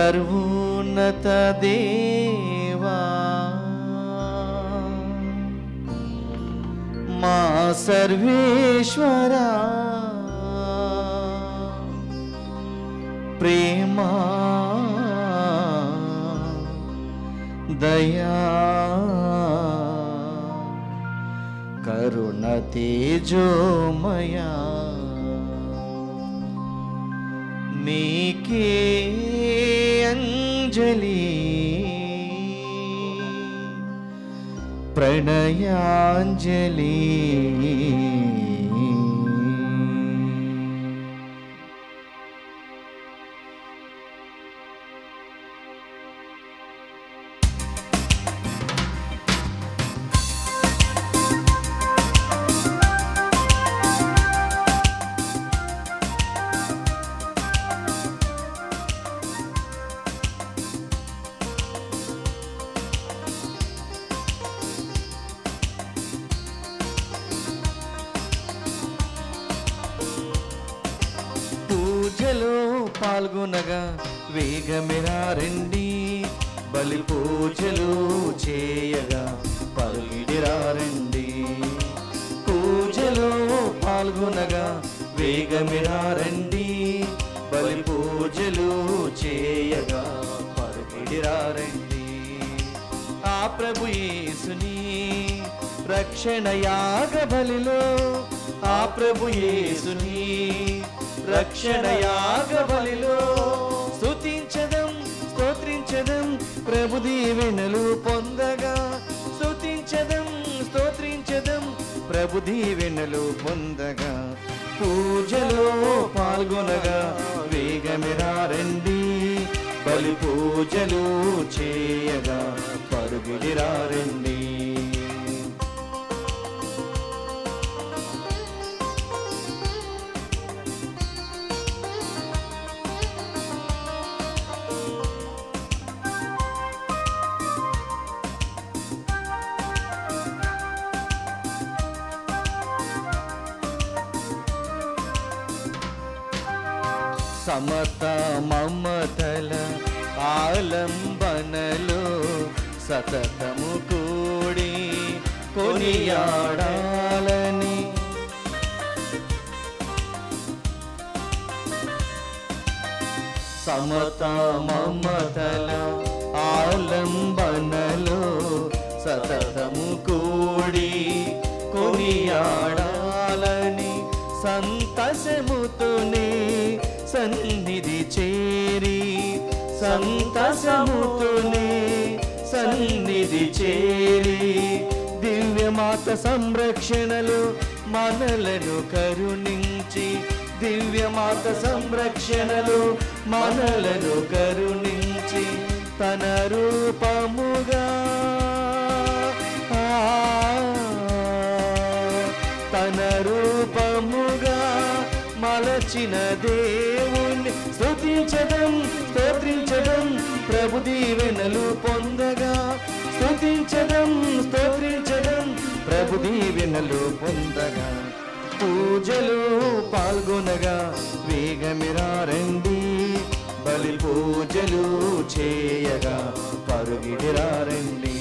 సర్వోన్నత దేవా మా సర్వేశ్వరా ప్రేమా దయా కరుణ తేజోమయా నీకే అంజలి ప్రణయాంజలి పూజలో పాల్గొనగా వేగమిరా రండి బలి పూజలు చేయగా పరుగిడిరా రండి పూజలో పాల్గొనగా వేగమిరా రండి బలి పూజలు చేయగా పరుగిడిరా రండి ఆ ప్రభు యేసుని రక్షణ యాగ బలిలో ఆ ప్రభు యేసుని రక్షణ యాగ బలిలో స్తుతించదం స్తోత్రించదం ప్రభు దీవెనలు పొందగా స్తుతించదం స్తోత్రించదం ప్రభు దీవెనలు పొందగా పూజలో పాల్గొనగా వేగమిరా రండి బలి పూజలు చేయగా పరుగుడిరా రండి సమత మమతల ఆలంబనలో సతతము కూడి కొనియాడాలని సమత మమతల ఆలంబనలో సతతము కూడి కొనియాడాలని సంతసముతోనే సన్నిధి చేరి సంతసముతోనే సన్నిధి చేరి దివ్యమాత సంరక్షణలు మనలను కరుణించి దివ్యమాత సంరక్షణలు మనలను కరుణించి తన రూపముగా ఆ, తన రూపముగా మలచిన దేవుణ్ణి స్తుతించడం స్తోత్రించడం ప్రభు దీవెనలు పొందగా స్తుతించడం స్తోత్రించడం ప్రభు దీవెనలు పొందగా పూజలు పాల్గొనగా వేగమిరా రండి బలి పూజలు చేయగా పరుగిడిరా రండి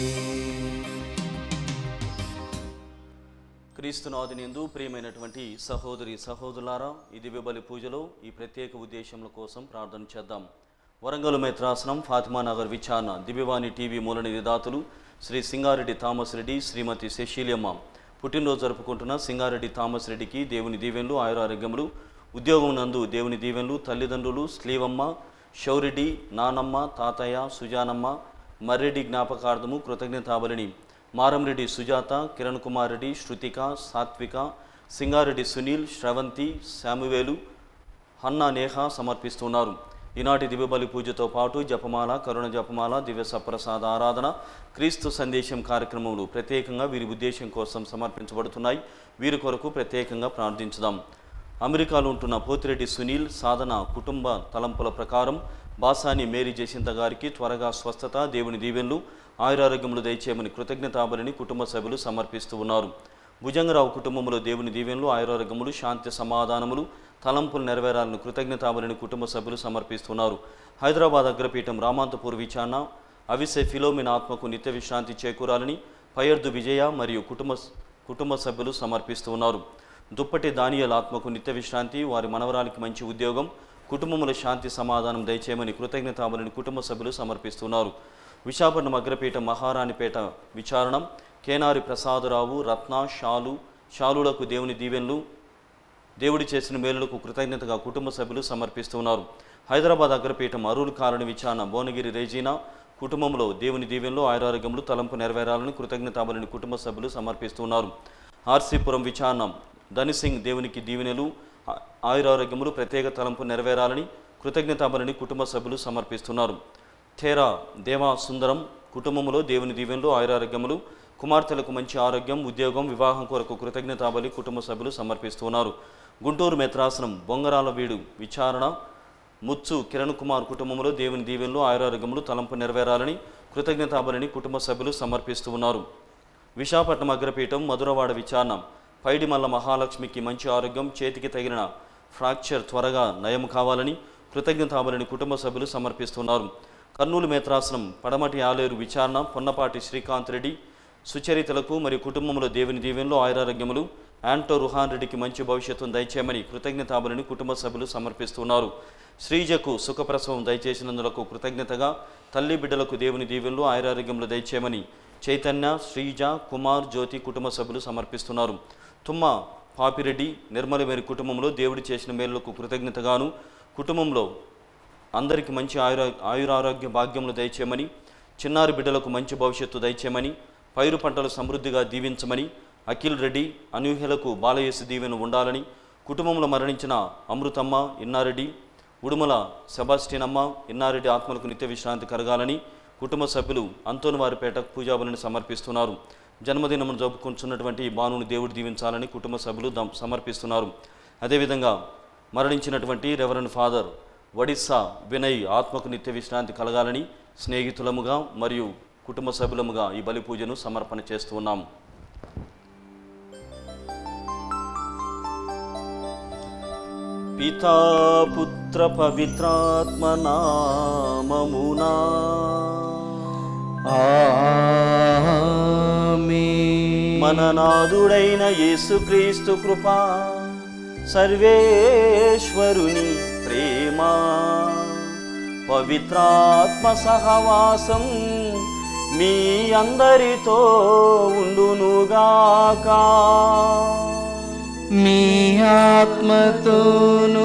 క్రీస్తునాథునిందు ప్రియమైనటువంటి సహోదరి సహోదరులారా ఈ దివ్యబలి పూజలో ఈ ప్రత్యేక ఉద్దేశముల కోసం ప్రార్థన చేద్దాం వరంగల్ మేత్రాసనం ఫాతిమా నగర్ విచారణ దివ్యవాణి టీవీ మూల నిధిదాతలు శ్రీ సింగారెడ్డి థామస్ రెడ్డి శ్రీమతి శశీలమ్మ పుట్టినరోజు జరుపుకుంటున్న సింగారెడ్డి థామస్ రెడ్డికి దేవుని దీవెనలు ఆయురారోగ్యములు ఉద్యోగం నందు దేవుని దీవెనలు తల్లిదండ్రులు స్లీవమ్మ షౌరెడ్డి నానమ్మ తాతయ్య సుజానమ్మ మర్రెడ్డి జ్ఞాపకార్థము కృతజ్ఞతాబలిని మారంరెడ్డి సుజాత కిరణ్ కుమార్ రెడ్డి శృతిక సాత్విక సింగారెడ్డి సునీల్ శ్రవంతి శామువేలు హన్నా నేహ సమర్పిస్తున్నారు ఈనాటి దివ్యబలి పూజతో పాటు జపమాల కరుణ జపమాల దివ్య సప్రసాద ఆరాధన క్రీస్తు సందేశం కార్యక్రమములు ప్రత్యేకంగా వీరి ఉద్దేశం కోసం సమర్పించబడుతున్నాయి వీరి కొరకు ప్రత్యేకంగా ప్రార్థించుదాం అమెరికాలో ఉంటున్న పోతిరెడ్డి సునీల్ సాధన కుటుంబ తలంపుల ప్రకారం బాసాని మేరీ జసింత గారికి త్వరగా స్వస్థత దేవుని దీవెనలు ఆయురారోగ్యములు దయచేయమని కృతజ్ఞతాబలిని కుటుంబ సభ్యులు సమర్పిస్తూ ఉన్నారు భుజంగరావు కుటుంబంలో దేవుని దీవెనలు ఆయురారోగ్యములు శాంతి సమాధానములు తలంపులు నెరవేరాలని కృతజ్ఞతాబలిని కుటుంబ సభ్యులు సమర్పిస్తున్నారు హైదరాబాద్ అగ్రపీఠం రామాంతపూర్ విచారణ అవిసె ఫిలోమిన ఆత్మకు నిత్య విశ్రాంతి చేకూరాలని పయర్దు విజయ మరియు కుటుంబ కుటుంబ సభ్యులు సమర్పిస్తూ ఉన్నారు దుప్పటి దానియల ఆత్మకు నిత్య విశ్రాంతి వారి మనవరాలికి మంచి ఉద్యోగం కుటుంబముల శాంతి సమాధానం దయచేయమని కృతజ్ఞతాబలిని కుటుంబ సభ్యులు సమర్పిస్తున్నారు విశాఖపట్నం అగ్రపీఠం మహారాణిపేట విచారణం కేనారి ప్రసాదరావు రత్న షాలు షాలులకు దేవుని దీవెనలు దేవుడి చేసిన మేలులకు కృతజ్ఞతగా కుటుంబ సభ్యులు సమర్పిస్తున్నారు హైదరాబాద్ అగ్రపీఠం అరువులు కాలని విచారణ భువనగిరి రేజీనా కుటుంబంలో దేవుని దీవెనలు ఆయురారోగ్యములు తలంపు నెరవేరాలని కృతజ్ఞతాబలిని కుటుంబ సభ్యులు సమర్పిస్తున్నారు ఆర్సీపురం విచారణం ధనిసింగ్ దేవునికి దీవెనలు ఆ- ఆయురారోగ్యములు ప్రత్యేక తలంపు నెరవేరాలని కృతజ్ఞతాబలిని కుటుంబ సభ్యులు సమర్పిస్తున్నారు థేరా దేవా సుందరం కుటుంబంలో దేవుని దీవెనలు ఆయురారోగ్యములు కుమార్తెలకు మంచి ఆరోగ్యం ఉద్యోగం వివాహం కొరకు కృతజ్ఞతాబలి కుటుంబ సభ్యులు సమర్పిస్తున్నారు గుంటూరు మెత్రాసనం బొంగరాల వీడు విచారణ ముచ్చు కిరణ్ కుమార్ కుటుంబంలో దేవుని దీవెనలు ఆయురారోగ్యములు తలంపు నెరవేరాలని కృతజ్ఞతాబలిని కుటుంబ సభ్యులు సమర్పిస్తూ ఉన్నారు విశాఖపట్నం అగ్రపీఠం మధురవాడ విచారణ పైడిమల్ల మహాలక్ష్మికి మంచి ఆరోగ్యం చేతికి తగిలిన ఫ్రాక్చర్ త్వరగా నయం కావాలని కృతజ్ఞతాబలిని కుటుంబ సభ్యులు సమర్పిస్తున్నారు కర్నూలు మేత్రాసనం పడమటి ఆలేరు విచారణ పొన్నపాటి శ్రీకాంత్ రెడ్డి సుచరితలకు మరియు కుటుంబంలో దేవుని దీవెనలు ఆయురారోగ్యములు యాంటో రుహాన్ రెడ్డికి మంచి భవిష్యత్తును దయచేయమని కృతజ్ఞతాబలిని కుటుంబ సభ్యులు సమర్పిస్తున్నారు శ్రీజకు సుఖప్రసవం దయచేసినందులకు కృతజ్ఞతగా తల్లి బిడ్డలకు దేవుని దీవెనలు ఆయురారోగ్యములు దయచేయమని చైతన్య శ్రీజ కుమార్ జ్యోతి కుటుంబ సభ్యులు సమర్పిస్తున్నారు తుమ్మ పాపిరెడ్డి నిర్మలమేరి కుటుంబంలో దేవుడు చేసిన మేలులకు కృతజ్ఞతగాను కుటుంబంలో అందరికీ మంచి ఆయుర ఆయురారోగ్య భాగ్యములు దయచేయమని చిన్నారి బిడ్డలకు మంచి భవిష్యత్తు దయచేయమని పైరు పంటలు సమృద్ధిగా దీవించమని అఖిల్ రెడ్డి అనూహ్యలకు బాలయేసు దీవెన ఉండాలని కుటుంబంలో మరణించిన అమృతమ్మ ఇన్నారెడ్డి ఉడుమల సెబాస్టినమ్మ ఇన్నారెడ్డి ఆత్మలకు నిత్య విశ్రాంతి కలగాలని కుటుంబ సభ్యులు అంతోని వారిపేట పూజాబలిని సమర్పిస్తున్నారు జన్మదినమును జరుపుకుంటున్నటువంటి బానుని దేవుడు దీవించాలని కుటుంబ సభ్యులు దం- సమర్పిస్తున్నారు అదేవిధంగా మరణించినటువంటి రెవరెండ్ ఫాదర్ ఒడిస్సా వినయ్ ఆత్మకు నిత్య విశ్రాంతి కలగాలని స్నేహితులముగా మరియు కుటుంబ సభ్యులముగా ఈ బలి పూజను సమర్పణ చేస్తూ ఉన్నాం పితా పుత్ర పవిత్రాత్మ నామమునా ఆమేన్. మన నాదుడైన యేసుక్రీస్తు కృప సర్వేశ్వరుని ప్రేమ పవిత్రాత్మ సహవాసం మీ అందరితో ఉండునుగాక మీ ఆత్మతోనూ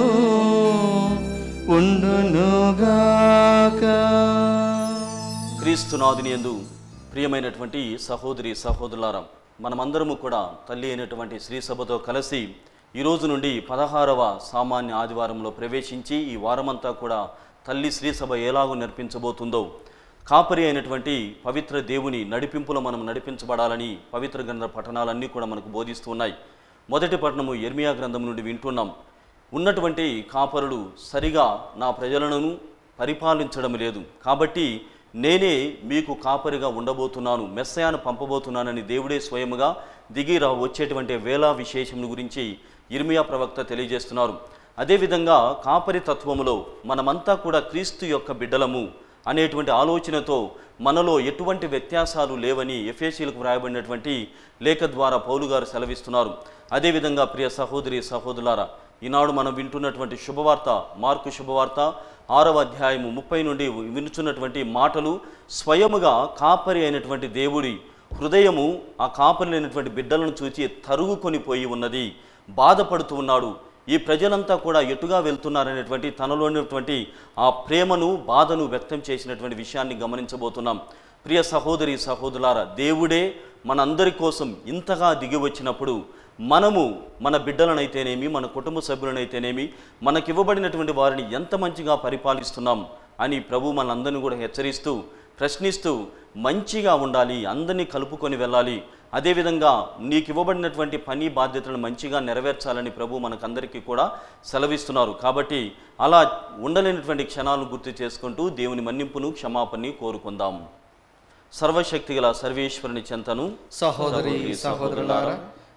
ఉండునుగాక క్రీస్తునాథుని యందు ప్రియమైనటువంటి సహోదరి సహోదరులారా మనమందరము కూడా తల్లి అయినటువంటి శ్రీ సభతో కలిసి ఈ రోజు నుండి పదహారవ సామాన్య ఆదివారంలో ప్రవేశించి ఈ వారమంతా కూడా తల్లి శ్రీ సభ ఎలాగో నడిపించబోతుందో కాపరి అయినటువంటి పవిత్ర దేవుని నడిపింపులో మనం నడిపించబడాలని పవిత్ర గ్రంథ పఠనాలన్నీ కూడా మనకు బోధిస్తూ ఉన్నాయి మొదటి పట్టణము ఎర్మియా గ్రంథం నుండి వింటున్నాం ఉన్నటువంటి కాపరులు సరిగా నా ప్రజలను పరిపాలించడం లేదు కాబట్టి నేనే మీకు కాపరిగా ఉండబోతున్నాను మెస్సయాను పంపబోతున్నానని దేవుడే స్వయముగా దిగి రా వచ్చేటువంటి వేళ విశేషం గురించి ఇర్మియా ప్రవక్త తెలియజేస్తున్నారు అదేవిధంగా కాపరి తత్వములో మనమంతా కూడా క్రీస్తు యొక్క బిడ్డలము అనేటువంటి ఆలోచనతో మనలో ఎటువంటి వ్యత్యాసాలు లేవని ఎఫ్ఏసీలకు వ్రాయబడినటువంటి లేఖ ద్వారా పౌలు గారు సెలవిస్తున్నారు అదేవిధంగా ప్రియ సహోదరి సహోదరులారా ఈనాడు మనం వింటున్నటువంటి శుభవార్త మార్కు శుభవార్త ఆరవ అధ్యాయము ముప్పై నుండి వినుచున్నటువంటి మాటలు స్వయముగా కాపరి అయినటువంటి దేవుడి హృదయము ఆ కాపరి అయినటువంటి బిడ్డలను చూచి తరుగుకొని పోయి ఉన్నది బాధపడుతూ ఉన్నాడు ఈ ప్రజలంతా కూడా ఎటుగా వెళ్తున్నారనేటువంటి తనలో ఉన్నటువంటి ఆ ప్రేమను బాధను వ్యక్తం చేసినటువంటి విషయాన్ని గమనించబోతున్నాం ప్రియ సహోదరి సహోదరులారా దేవుడే మనందరి కోసం ఇంతగా దిగి వచ్చినప్పుడు మనము మన బిడ్డలనైతేనేమి మన కుటుంబ సభ్యులనైతేనేమి మనకివ్వబడినటువంటి వారిని ఎంత మంచిగా పరిపాలిస్తున్నాం అని ప్రభు మనందరిని కూడా హెచ్చరిస్తూ ప్రశ్నిస్తూ మంచిగా ఉండాలి అందరినీ కలుపుకొని వెళ్ళాలి అదేవిధంగా నీకు ఇవ్వబడినటువంటి పని బాధ్యతలను మంచిగా నెరవేర్చాలని ప్రభు మనకందరికీ కూడా సెలవిస్తున్నారు కాబట్టి అలా ఉండలేనటువంటి క్షణాలను గుర్తు చేసుకుంటూ దేవుని మన్నింపును క్షమాపణని కోరుకుందాం సర్వశక్తిగల సర్వేశ్వరుని చెంతను సహోదరి సహోదరులారా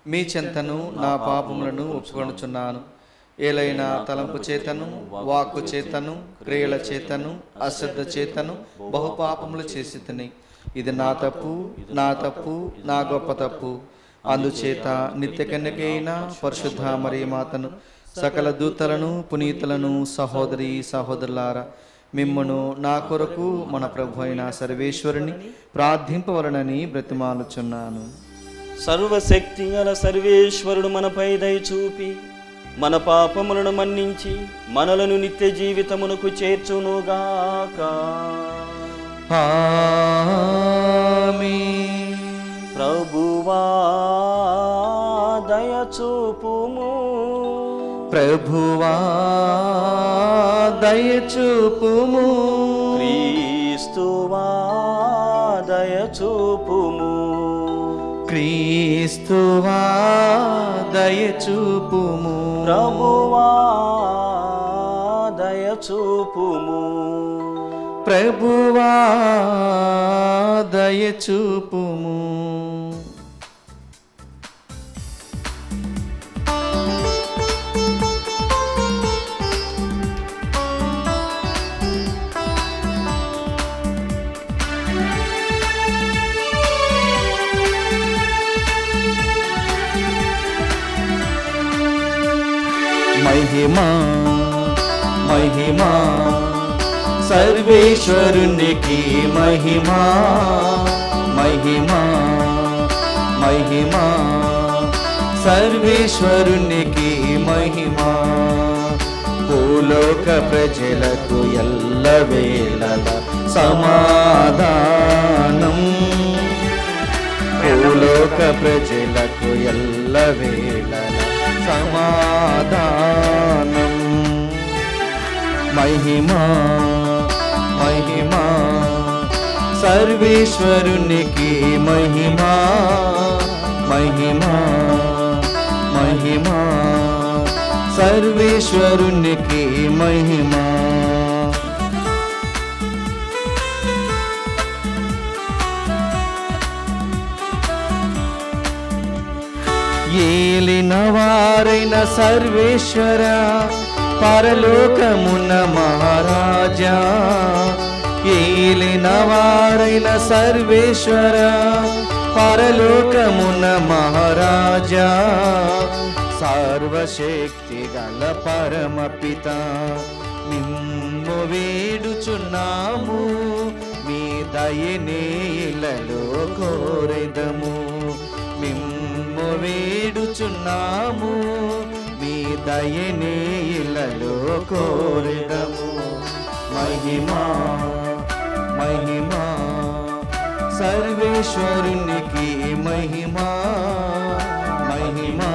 మీ చెంతను నా పాపములను ఒప్పుకొనుచున్నాను ఏలైనా తలంపు చేతను వాక్కు చేతను క్రియల చేతను అశ్రద్ధ చేతను బహుపాపములు చేసి తిని ఇది నా తప్పు నా తప్పు నా గొప్ప తప్పు అందుచేత నిత్య కన్యకైన పరిశుద్ధ మరియమాతను సకల దూతలను పునీతులను సహోదరి సహోదరులారా మిమ్మును నా కొరకు మన ప్రభు అయిన సర్వేశ్వరుని ప్రార్థింపవలనని బ్రతిమాలుచున్నాను సర్వశక్తి గల సర్వేశ్వరుడు మనపై దయ చూపి మన పాపములను మన్నించి మనలను నిత్య జీవితమునకు చేర్చునుగాక ఆమేన్. ప్రభువా దయ చూపుము ప్రభువా దయచూపుము క్రీస్తువా దయ చూపుము క్రీస్తువా దయచూపుము ప్రభువా దయ చూపుము ప్రభువా దయచూపుము మహిమా మహిమా సర్వేశ్వరునికి మహిమా మహిమా మహిమా సర్వేశ్వరునికి మహిమా భూలోక ప్రజలకు ఎల్లవేళల సమాధానం భూలోక ప్రజలకు ఎల్లవేళల సమాధానం మహిమా మహిమా సర్వేశ్వరునికి మహిమా మహిమా మహిమా సర్వేశ్వరునికి మహిమా ఏలిన వారైన సర్వేశ్వర పరలోకమున్న మహారాజా ఏలిన వారైన సర్వేశ్వర పరలోకమున్న మహారాజా సర్వశక్తి గల పరమపిత నిమ్ము వేడుచున్నాము మీ దయనేలలో కోరెదము మిమ్ము వేడుచున్నాము మీ దయనేలలో కోరెదము మహిమా మహిమా సర్వేశ్వరునికి మహిమా మహిమా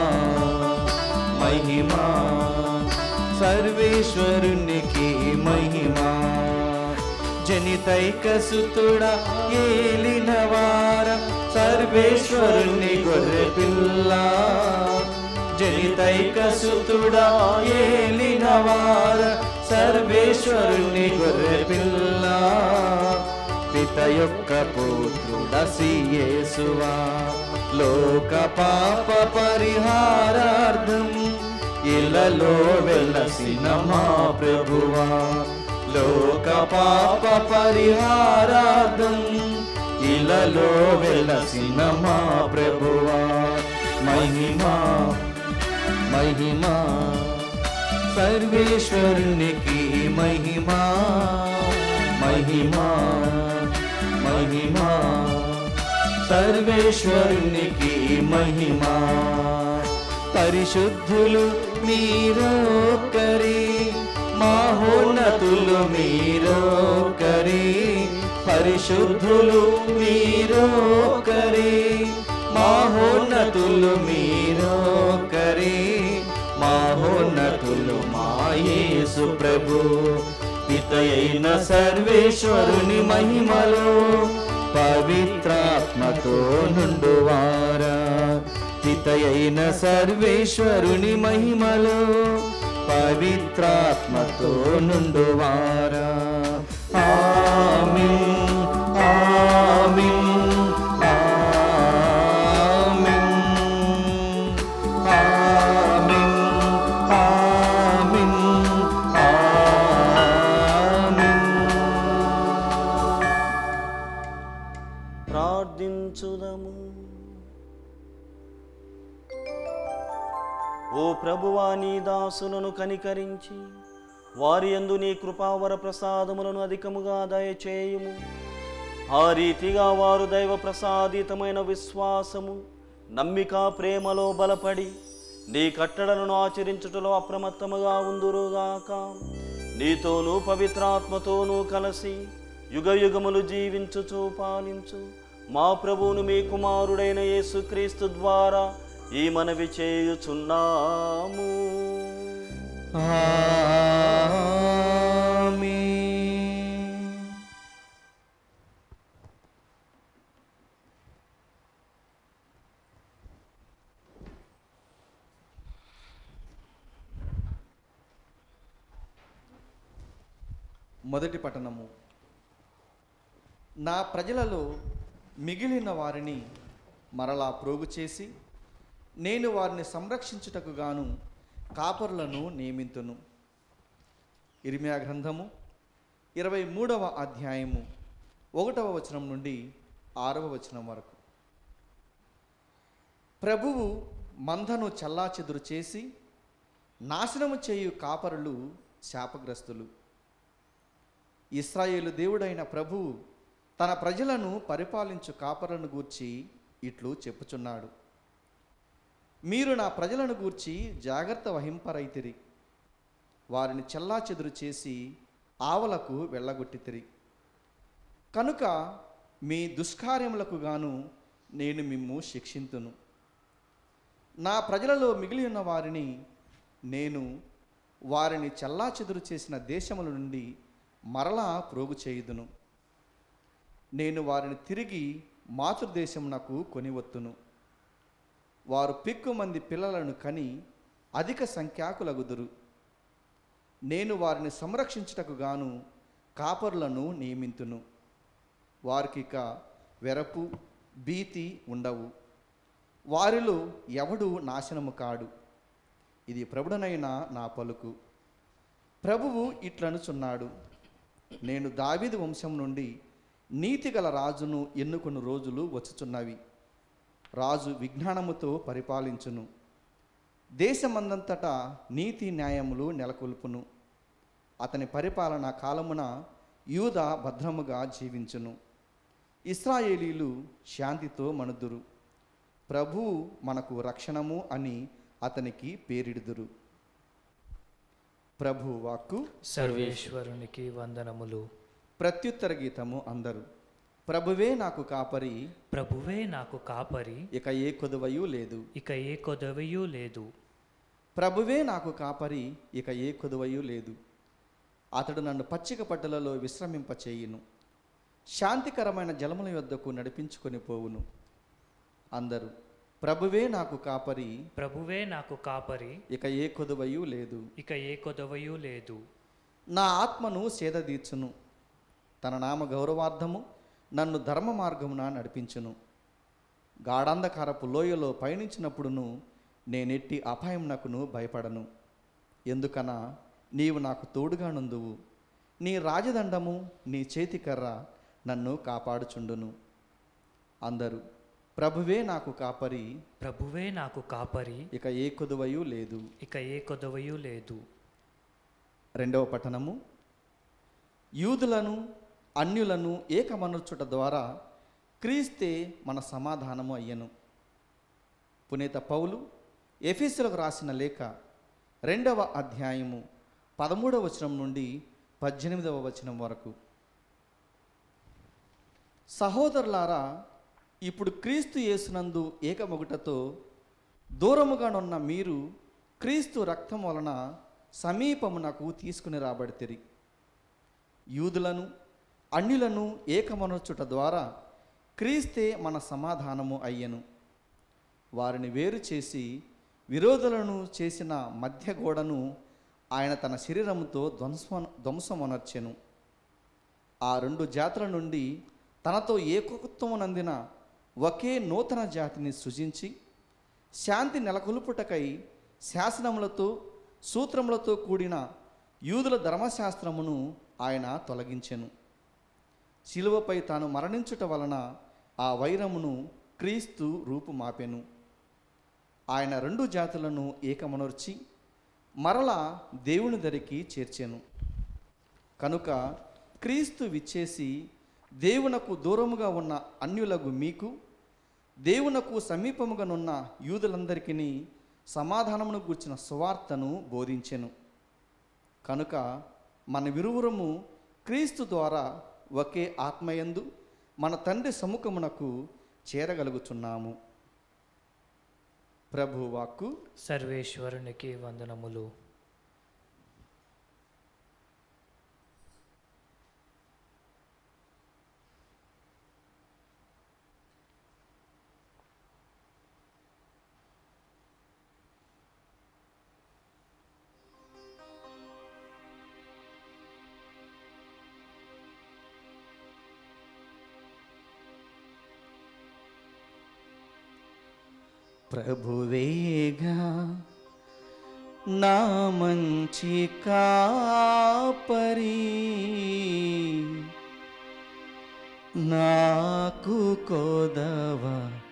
మహిమా సర్వేశ్వరునికి మహిమా జనితైక సుతుడా ఏలిన వార సర్వేశ్వరుని గొర్రె పిల్ల జనితైక సుతుడా ఏలిన వార సర్వేశ్వరుని గొర్రె పిల్ల పిత యొక్క పుత్రుడ సియేసువా లోక పాప పరిహారార్థం ఇలలో వెలసిన మా ప్రభువా లోక పాప పరిహారార్థం ఇలలో వెలసిన మా ప్రభువా మహిమా మహిమా సర్వేశ్వరునికి మహిమా మహిమా మహిమా సర్వేశ్వరునికి మహిమా పరిశుద్ధులు మీరొక్కరి మహోన్నతులు మీరొక్కరి పరిశుద్ధులు మీరొక్కరి మహోన్నతులు మీరొక్కరి మహోన్నతులు మాయేసు ప్రభు పితయైన సర్వేశ్వరుని మహిమలో పవిత్రాత్మతో నుండువారా పితయైన సర్వేశ్వరుని మహిమలో పవిత్రాత్మతో నుండువారా ఆమేన్ ఆమేన్ ఆమేన్ ప్రార్థించుదము ఓ ప్రభువా నీ దాసులను కనికరించి వారి యందు నీ కృపావర ప్రసాదములను అధికముగా దయచేయుము ఆ రీతిగా వారు దైవ ప్రసాదితమైన విశ్వాసము నమ్మిక ప్రేమలో బలపడి నీ కట్టడలను ఆచరించుటలో అప్రమత్తముగా ఉందురుగాక నీతోనూ పవిత్రాత్మతోనూ కలిసి యుగ యుగములు జీవించుచు పాలించు మా ప్రభువును మీ కుమారుడైన యేసుక్రీస్తు ద్వారా ఈ మనవి చేయుచున్నాము ఆమేన్. మొదటి పట్టణము నా ప్రజలలో మిగిలిన వారిని మరలా ప్రోగు చేసి నేను వారిని సంరక్షించుటకు గాను కాపరులను నియమింతును ఇర్మియా గ్రంథము ఇరవై మూడవ అధ్యాయము ఒకటవ వచనం నుండి ఆరవ వచనం వరకు ప్రభువు మందను చల్లాచెదురు చేసి నాశనము చేయు కాపరులు శాపగ్రస్తులు ఇస్రాయేలు దేవుడైన ప్రభువు తన ప్రజలను పరిపాలించు కాపరులను గూర్చి ఇట్లు చెప్పుచున్నాడు మీరు నా ప్రజలను గూర్చి జాగ్రత్త వహింపరైతిరి వారిని చెల్లాచెదురు చేసి ఆవలకు వెళ్ళగొట్టితిరి కనుక మీ దుష్కార్యములకు గాను నేను మిమ్ము శిక్షింతును నా ప్రజలలో మిగిలి ఉన్న వారిని నేను వారిని చెల్లాచెదురు చేసిన దేశముల నుండి మరలా ప్రోగు చేయుదును నేను వారిని తిరిగి మాతృదేశమునకు కొనివత్తును వారు పిక్కు మంది పిల్లలను కని అధిక సంఖ్యాకులగుదురు నేను వారిని సంరక్షించుటకు గాను కాపరులను నియమింతును వారికిక వెరపు భీతి ఉండవు వారిలో ఎవడు నాశనము కాడు ఇది ప్రభుడనైన నా పలుకు ప్రభువు ఇట్లనుచున్నాడు నేను దావీదు వంశం నుండి నీతిగల రాజును ఎన్నుకున్న రోజులు వచ్చుచున్నవి రాజు విజ్ఞానముతో పరిపాలించును దేశమందంతటా నీతి న్యాయములు నెలకొల్పును అతని పరిపాలన కాలమున యూద భద్రముగా జీవించును ఇస్రాయేలీలు శాంతితో మనుదురు ప్రభువు మనకు రక్షణము అని అతనికి పేరిడుదురు ప్రభు వాక్కు సర్వేశ్వరునికి వందనములు ప్రత్యుత్తర గీతము అందరు ప్రభువే నాకు కాపరి ప్రభువే నాకు కాపరి ఇక ఏ కొదువయు లేదు ఇక ఏ కొదవయూ లేదు ప్రభువే నాకు కాపరి ఇక ఏ కొదువయు లేదు అతడు నన్ను పచ్చిక పట్టులలో విశ్రమింపచేయును శాంతికరమైన జలముల యొద్దకు నడిపించుకొని పోవును అందరూ ప్రభువే నాకు కాపరి ప్రభువే నాకు కాపరి ఇక ఏ కొదువయు లేదు ఇక ఏ కొదవయూ లేదు నా ఆత్మను సేదదీర్చును తన నామ గౌరవార్థము నన్ను ధర్మ మార్గమున నడిపించును గాఢాంధకారపు లోయలో పయనించినప్పుడును నేనెట్టి అపాయమునకును భయపడను ఎందుకనా నీవు నాకు తోడుగా నుందువు నీ రాజదండము నీ చేతికర్ర నన్ను కాపాడుచుండును అందరూ ప్రభువే నాకు కాపరి ప్రభువే నాకు కాపరి ఇక ఏ కొదువయు లేదు ఇక ఏ కొదవయూ లేదు రెండవ పట్టణము యూదులను అన్యులను ఏకమనర్చుట ద్వారా క్రీస్తే మన సమాధానము అయ్యను పునీత పౌలు ఎఫీసులకు రాసిన లేఖ రెండవ అధ్యాయము పదమూడవ వచనం నుండి పద్దెనిమిదవ వచనం వరకు సహోదరులారా ఇప్పుడు క్రీస్తు యేసునందు ఏకమొగుటతో దూరముగానున్న మీరు క్రీస్తు రక్తం వలన సమీపమునకు తీసుకుని రాబడితిరి యూదులను అన్యులను ఏకమనొచ్చుట ద్వారా క్రీస్తే మన సమాధానము అయ్యను వారిని వేరు చేసి విరోధులను చేసిన మధ్య గోడను ఆయన తన శరీరముతో ధ్వంస ధ్వంసమనర్చెను ఆ రెండు జాతుల నుండి తనతో ఏకత్వమునందిన ఒకే నూతన జాతిని సృజించి శాంతి నెలకొల్పుటకై శాసనములతో సూత్రములతో కూడిన యూదుల ధర్మశాస్త్రమును ఆయన తొలగించెను శిలువపై తాను మరణించుట వలన ఆ వైరమును క్రీస్తు రూపుమాపెను ఆయన రెండు జాతులను ఏకమనర్చి మరలా దేవుని దరికి చేర్చెను కనుక క్రీస్తు విచ్చేసి దేవునకు దూరముగా ఉన్న అన్యులకు మీకు దేవునకు సమీపముగానున్న యూదులందరికీ సమాధానమును గూర్చిన సువార్తను బోధించెను కనుక మన విరువురము క్రీస్తు ద్వారా ఒకే ఆత్మయందు మన తండ్రి సముఖమునకు చేరగలుగుచున్నాము ప్రభు వాక్కు సర్వేశ్వరునికి వందనములు ప్రభువేగా నా మంచి కాపరి నాకు కొదవ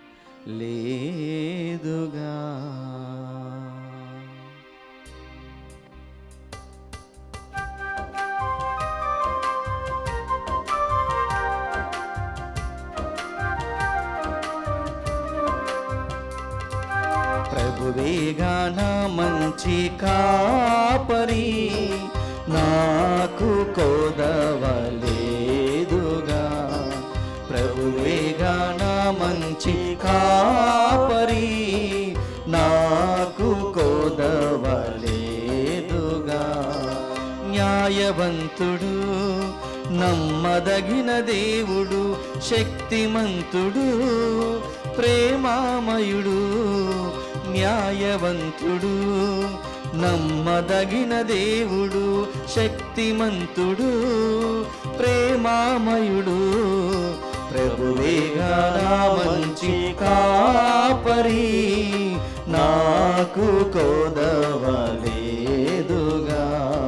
లేదుగా ప్రభువేగా నా మంచి కాపరి నాకు కోదవలేదుగా ప్రభువేగా నా మంచి కాపరి నాకు కోదవలేదుగా న్యాయవంతుడు నమ్మదగిన దేవుడు శక్తిమంతుడు ప్రేమామయుడు న్యాయవంతుడు నమ్మదగిన దేవుడు శక్తిమంతుడు ప్రేమామయుడు ప్రభువేగా నా మంచి కాపరి నాకు కోదవలేదుగా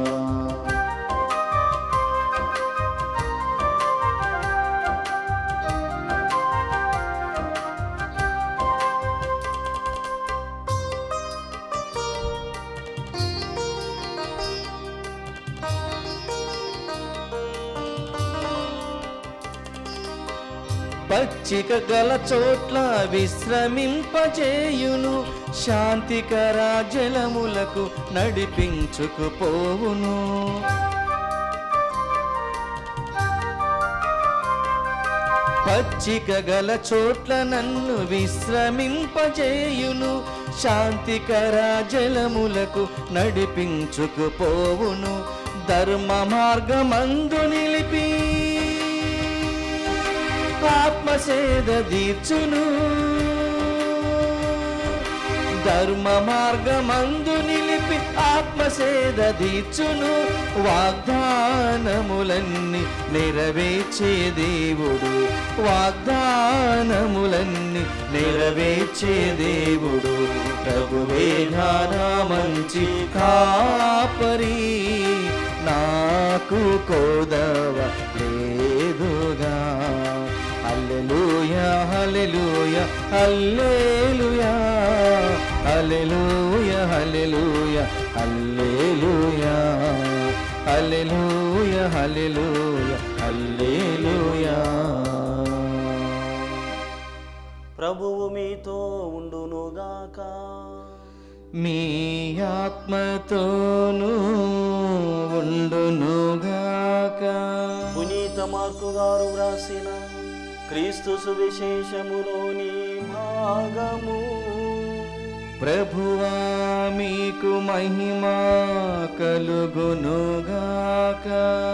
పచ్చిక గల చోట్ల విశ్రమింపజేయును శాంతికర జలములకు నడిపించుకుపోవును పచ్చిక గల చోట్ల నన్ను విశ్రమింపజేయును శాంతికర జలములకు నడిపించుకుపోవును ధర్మ మార్గమందు నిలిపి ఆత్మసేద దీర్చును ధర్మ మార్గమందు నిలిపి ఆత్మసేద దీర్చును వాగ్దానములన్నీ నెరవేర్చే దేవుడు వాగ్దానములన్నీ నెరవేర్చే దేవుడు ప్రభువేగానా మంచి కాపరి నాకు కోదవ లేదుగా హల్లెలూయా హల్లెలూయా హల్లెలూయా హల్లెలూయా హల్లెలూయా హల్లెలూయా హల్లెలూయా హల్లెలూయా హల్లెలూయా ప్రభువు మీతో ఉండునుగాక మీ ఆత్మతోనూ ఉండునుగాక పునీత మార్కు గారు వ్రాసిన క్రీస్తు సువిశేషములోని భాగము ప్రభువా మీకు మహిమా కలుగునుగాక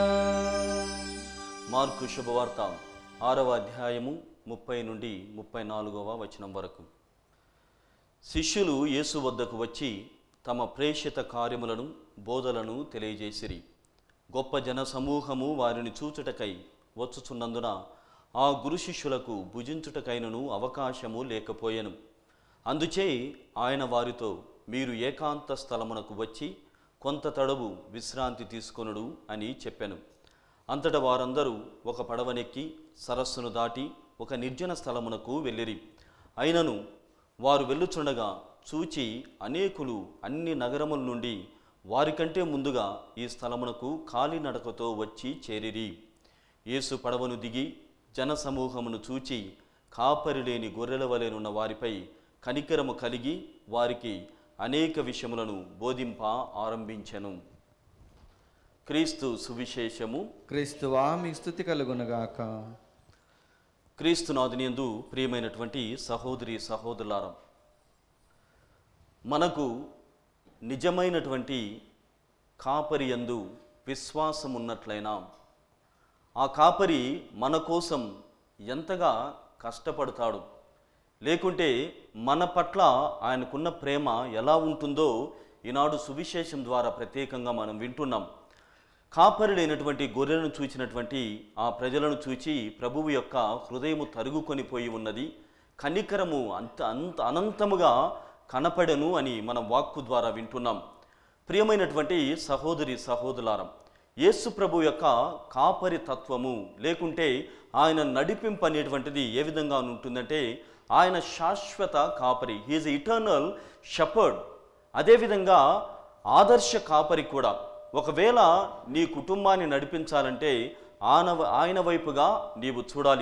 మార్కు శుభవార్త ఆరవ అధ్యాయము ముప్పై నుండి ముప్పై నాలుగవ వచనం వరకు శిష్యులు యేసు వద్దకు వచ్చి తమ ప్రేషిత కార్యములను బోధలను తెలియజేసిరి గొప్ప జన సమూహము వారిని చూచుటకై వచ్చుచున్నందున ఆ గురు శిష్యులకు భుజించుటకైనను అవకాశము లేకపోయెను అందుచే ఆయన వారితో మీరు ఏకాంత స్థలమునకు వచ్చి కొంత తడవు విశ్రాంతి తీసుకొనుడు అని చెప్పెను అంతట వారందరూ ఒక పడవనెక్కి సరస్సును దాటి ఒక నిర్జన స్థలమునకు వెళ్ళిరి అయినను వారు వెళ్ళుచుండగా చూచి అనేకులు అన్ని నగరముల నుండి వారికంటే ముందుగా ఈ స్థలమునకు కాలినడకతో వచ్చి చేరిరి యేసు పడవను దిగి జనసమూహమును చూచి కాపరి లేని గొర్రెల వలెనున్న వారిపై కనికరము కలిగి వారికి అనేక విషయములను బోధింప ఆరంభించెను క్రీస్తు సువిశేషము క్రీస్తువా మీ స్థుతి కలుగునగాక క్రీస్తునాథునియందు ప్రియమైనటువంటి సహోదరి సహోదరులారం మనకు నిజమైనటువంటి కాపరి యందు విశ్వాసం ఉన్నట్లయినా ఆ కాపరి మన కోసం ఎంతగా కష్టపడతాడు లేకుంటే మన పట్ల ఆయనకున్న ప్రేమ ఎలా ఉంటుందో ఈనాడు సువిశేషం ద్వారా ప్రత్యేకంగా మనం వింటున్నాం కాపరి లేనటువంటి గొర్రెలను చూచినటువంటి ఆ ప్రజలను చూచి ప్రభువు యొక్క హృదయము తరుగుకొని పోయి ఉన్నది కనికరము అంత అంత అనంతముగా కనపడను అని మనం వాక్కు ద్వారా వింటున్నాం ప్రియమైనటువంటి సహోదరి సహోదరులారం యేసు ప్రభు యొక్క కాపరి తత్వము లేకుంటే ఆయన నడిపింపు అనేటువంటిది ఏ విధంగా ఉంటుందంటే ఆయన శాశ్వత కాపరి హీఈస్ ఇటర్నల్ షపర్డ్ అదేవిధంగా ఆదర్శ కాపరి కూడా ఒకవేళ నీ కుటుంబాన్ని నడిపించాలంటే ఆయన ఆయన వైపుగా నీవు చూడాలి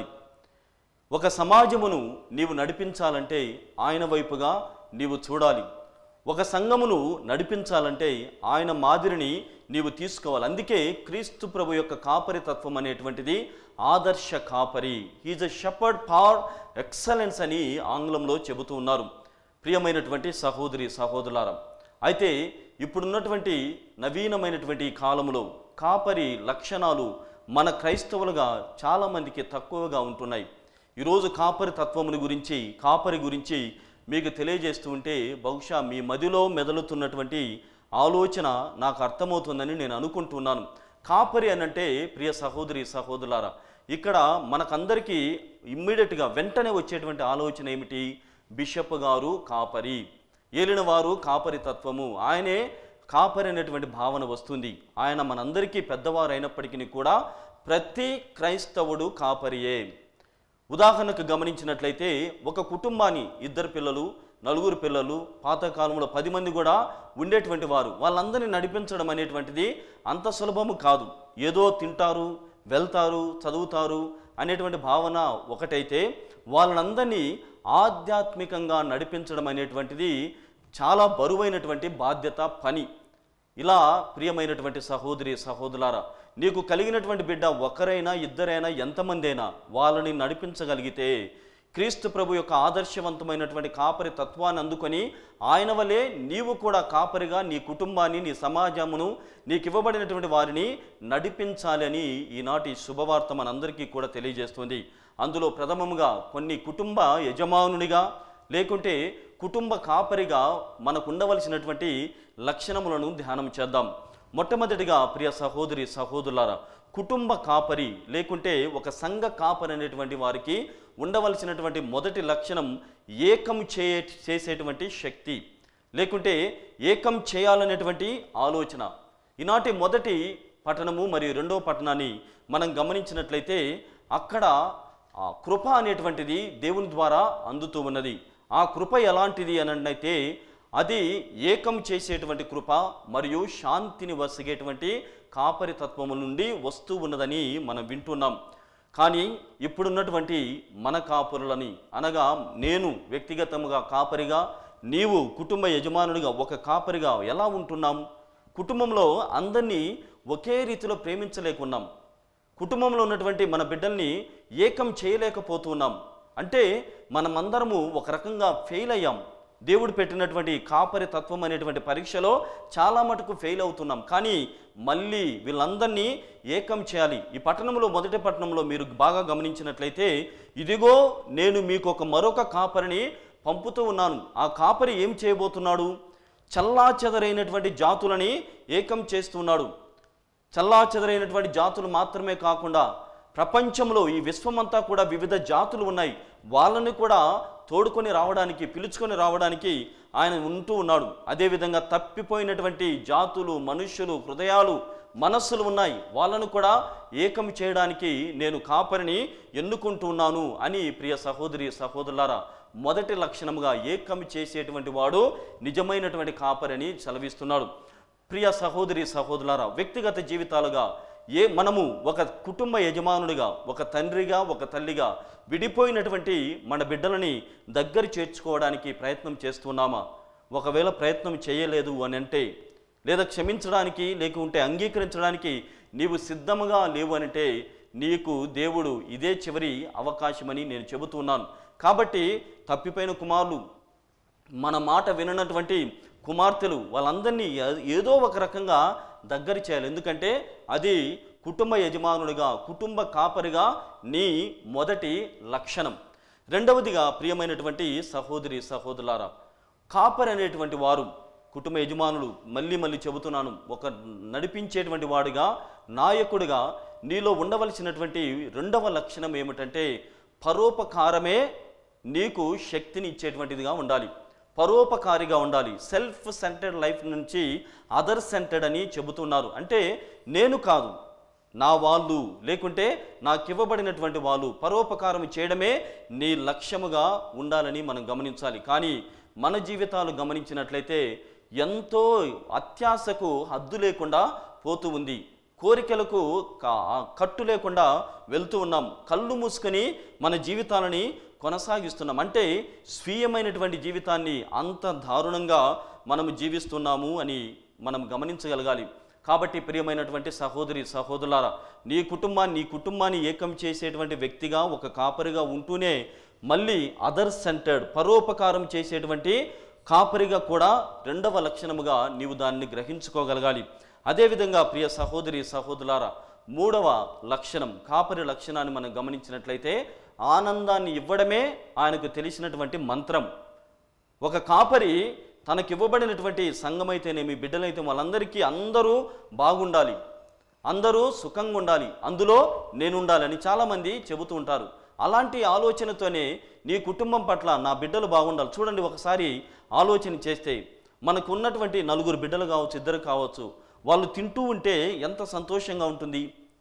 ఒక సమాజమును నీవు నడిపించాలంటే ఆయన వైపుగా నీవు చూడాలి ఒక సంఘమును నడిపించాలంటే ఆయన మాదిరిని నీవు తీసుకోవాలి అందుకే క్రీస్తు ప్రభు యొక్క కాపరి తత్వం అనేటువంటిది ఆదర్శ కాపరి he's a shepherd par excellence అని ఆంగ్లంలో చెబుతూ ఉన్నారు ప్రియమైనటువంటి సహోదరి సహోదరులారం అయితే ఇప్పుడున్నటువంటి నవీనమైనటువంటి ఈ కాలంలో కాపరి లక్షణాలు మన క్రైస్తవులుగా చాలామందికి తక్కువగా ఉంటున్నాయి ఈరోజు కాపరి తత్వముని గురించి కాపరి గురించి మీకు తెలియజేస్తూ ఉంటే బహుశా మీ మదిలో మెదలుతున్నటువంటి ఆలోచన నాకు అర్థమవుతుందని నేను అనుకుంటున్నాను కాపరి అనంటే ప్రియ సహోదరి సహోదరులారా ఇక్కడ మనకందరికీ ఇమ్మీడియట్గా వెంటనే వచ్చేటువంటి ఆలోచన ఏమిటి బిషప్ గారు కాపరి ఏలినవారు కాపరి తత్వము ఆయనే కాపరి అనేటువంటి భావన వస్తుంది ఆయన మనందరికీ పెద్దవారు అయినప్పటికీ కూడా ప్రతి క్రైస్తవుడు కాపరియే ఉదాహరణకు గమనించినట్లయితే ఒక కుటుంబాన్ని ఇద్దరు పిల్లలు నలుగురు పిల్లలు పాతకాలంలో పది మంది కూడా ఉండేటువంటి వారు వాళ్ళందరినీ నడిపించడం అనేటువంటిది అంత సులభము కాదు ఏదో తింటారు వెళ్తారు చదువుతారు అనేటువంటి భావన ఒకటైతే వాళ్ళందరినీ ఆధ్యాత్మికంగా నడిపించడం అనేటువంటిది చాలా బరువైనటువంటి బాధ్యత పని ఇలా ప్రియమైనటువంటి సహోదరి సహోదరులారా నీకు కలిగినటువంటి బిడ్డ ఒకరైనా ఇద్దరైనా ఎంతమంది అయినా వాళ్ళని నడిపించగలిగితే క్రీస్తు ప్రభు యొక్క ఆదర్శవంతమైనటువంటి కాపరి తత్వాన్ని అందుకొని ఆయన వలె నీవు కూడా కాపరిగా నీ కుటుంబాన్ని నీ సమాజమును నీకు ఇవ్వబడినటువంటి వారిని నడిపించాలని ఈనాటి శుభవార్త మనందరికీ కూడా తెలియజేస్తుంది అందులో ప్రథమముగా కొన్ని కుటుంబ యజమానునిగా లేకుంటే కుటుంబ కాపరిగా మనకు ఉండవలసినటువంటి లక్షణములను ధ్యానం చేద్దాం మొట్టమొదటిగా ప్రియ సహోదరి సహోదరులారా కుటుంబ కాపరి లేకుంటే ఒక సంఘ కాపరి అనేటువంటి వారికి ఉండవలసినటువంటి మొదటి లక్షణం ఏకం చే చేసేటువంటి శక్తి లేకుంటే ఏకం చేయాలనేటువంటి ఆలోచన ఈనాటి మొదటి పట్టణము మరియు రెండవ పట్టణాన్ని మనం గమనించినట్లయితే అక్కడ ఆ కృప అనేటువంటిది దేవుని ద్వారా అందుతూ ఉన్నది ఆ కృప ఎలాంటిది అని అది ఏకం చేసేటువంటి కృప మరియు శాంతిని వసిగేటువంటి కాపరి తత్వము నుండి వస్తూ ఉన్నదని మనం వింటున్నాం కానీ ఇప్పుడున్నటువంటి మన కాపురులని అనగా నేను వ్యక్తిగతముగా కాపరిగా నీవు కుటుంబ యజమానుడిగా ఒక కాపరిగా ఎలా ఉంటున్నాం కుటుంబంలో అందరినీ ఒకే రీతిలో ప్రేమించలేకున్నాం కుటుంబంలో ఉన్నటువంటి మన బిడ్డల్ని ఏకం చేయలేకపోతున్నాం అంటే మనమందరము ఒక రకంగా ఫెయిల్ అయ్యాం దేవుడు పెట్టినటువంటి కాపరి తత్వం అనేటువంటి పరీక్షలో చాలా మటుకు ఫెయిల్ అవుతున్నాం కానీ మళ్ళీ వీళ్ళందరినీ ఏకం చేయాలి ఈ పట్టణంలో మొదటి పట్టణంలో మీరు బాగా గమనించినట్లయితే ఇదిగో నేను మీకు ఒక మరొక కాపరిని పంపుతూ ఉన్నాను ఆ కాపరి ఏం చేయబోతున్నాడు చల్లా చెదరైనటువంటి జాతులని ఏకం చేస్తున్నాడు చల్లా చెదరైనటువంటి జాతులు మాత్రమే కాకుండా ప్రపంచంలో ఈ విశ్వమంతా కూడా వివిధ జాతులు ఉన్నాయి వాళ్ళని కూడా తోడుకొని రావడానికి పిలుచుకొని రావడానికి ఆయన ఉంటూ ఉన్నాడు అదేవిధంగా తప్పిపోయినటువంటి జాతులు మనుష్యులు హృదయాలు మనస్సులు ఉన్నాయి వాళ్ళను కూడా ఏకం చేయడానికి నేను కాపరిని ఎన్నుకుంటున్నాను అని ప్రియ సహోదరి సహోదరులారా మొదటి లక్షణముగా ఏకం చేసేటువంటి వాడు నిజమైనటువంటి కాపరిని సెలవిస్తున్నాడు ప్రియ సహోదరి సహోదరులారా వ్యక్తిగత జీవితాలుగా ఏ మనము ఒక కుటుంబ యజమానుడిగా ఒక తండ్రిగా ఒక తల్లిగా విడిపోయినటువంటి మన బిడ్డలని దగ్గర చేర్చుకోవడానికి ప్రయత్నం చేస్తున్నామా ఒకవేళ ప్రయత్నం చేయలేదు అని అంటే లేదా క్షమించడానికి లేకుంటే అంగీకరించడానికి నీవు సిద్ధముగా లేవు అనంటే నీకు దేవుడు ఇదే చివరి అవకాశమని నేను చెబుతున్నాను కాబట్టి తప్పిపోయిన కుమారులు మన మాట విననటువంటి కుమార్తెలు వాళ్ళందరినీ ఏ- ఏదో ఒక రకంగా దగ్గర చేయాలి ఎందుకంటే అది కుటుంబ యజమానుడిగా కుటుంబ కాపరిగా నీ మొదటి లక్షణం రెండవదిగా ప్రియమైనటువంటి సహోదరి సహోదరులారా కాపరి అనేటువంటి వారు కుటుంబ యజమానులు మళ్ళీ మళ్ళీ చెబుతున్నాను ఒక నడిపించేటువంటి వాడుగా నాయకుడిగా నీలో ఉండవలసినటువంటి రెండవ లక్షణం ఏమిటంటే పరోపకారమే నీకు శక్తిని ఇచ్చేటువంటిదిగా ఉండాలి పరోపకారిగా ఉండాలి సెల్ఫ్ సెంటర్డ్ లైఫ్ నుంచి అదర్ సెంటర్డ్ అని చెబుతున్నారు అంటే నేను కాదు నా వాళ్ళు లేకుంటే నాకు ఇవ్వబడినటువంటి వాళ్ళు పరోపకారం చేయడమే నీ లక్ష్యముగా ఉండాలని మనం గమనించాలి కానీ మన జీవితాలు గమనించినట్లయితే ఎంతో అత్యాశకు హద్దు లేకుండా పోతూ ఉంది కోరికలకు కా- కట్టు లేకుండా వెళ్తూ ఉన్నాం కళ్ళు మూసుకొని మన జీవితాలని కొనసాగిస్తున్నాం అంటే స్వీయమైనటువంటి జీవితాన్ని అంత దారుణంగా మనము జీవిస్తున్నాము అని మనం గమనించగలగాలి కాబట్టి ప్రియమైనటువంటి సహోదరి సహోదరులారా నీ కుటుంబాన్ని నీ కుటుంబాన్ని ఏకం చేసేటువంటి వ్యక్తిగా ఒక కాపరిగా ఉంటూనే మళ్ళీ అదర్ సెంటర్డ్ పరోపకారం చేసేటువంటి కాపరిగా కూడా రెండవ లక్షణముగా నీవు దాన్ని గ్రహించుకోగలగాలి అదేవిధంగా ప్రియ సహోదరి సహోదరులారా మూడవ లక్షణం కాపరి లక్షణాన్ని మనం గమనించినట్లయితే ఆనందాన్ని ఇవ్వడమే ఆయనకు తెలిసినటువంటి మంత్రం ఒక కాపరి తనకివ్వబడినటువంటి సంఘమైతేనేమి బిడ్డలైతే వాళ్ళందరికీ అందరూ బాగుండాలి అందరూ సుఖంగా ఉండాలి అందులో నేను ఉండాలని చాలామంది చెబుతూ ఉంటారు అలాంటి ఆలోచనతోనే నీ కుటుంబం పట్ల నా బిడ్డలు బాగుండాలి చూడండి ఒకసారి ఆలోచన చేస్తే మనకు ఉన్నటువంటి నలుగురు బిడ్డలు కావచ్చు ఇద్దరు కావచ్చు వాళ్ళు తింటూ ఉంటే ఎంత సంతోషంగా ఉంటుంది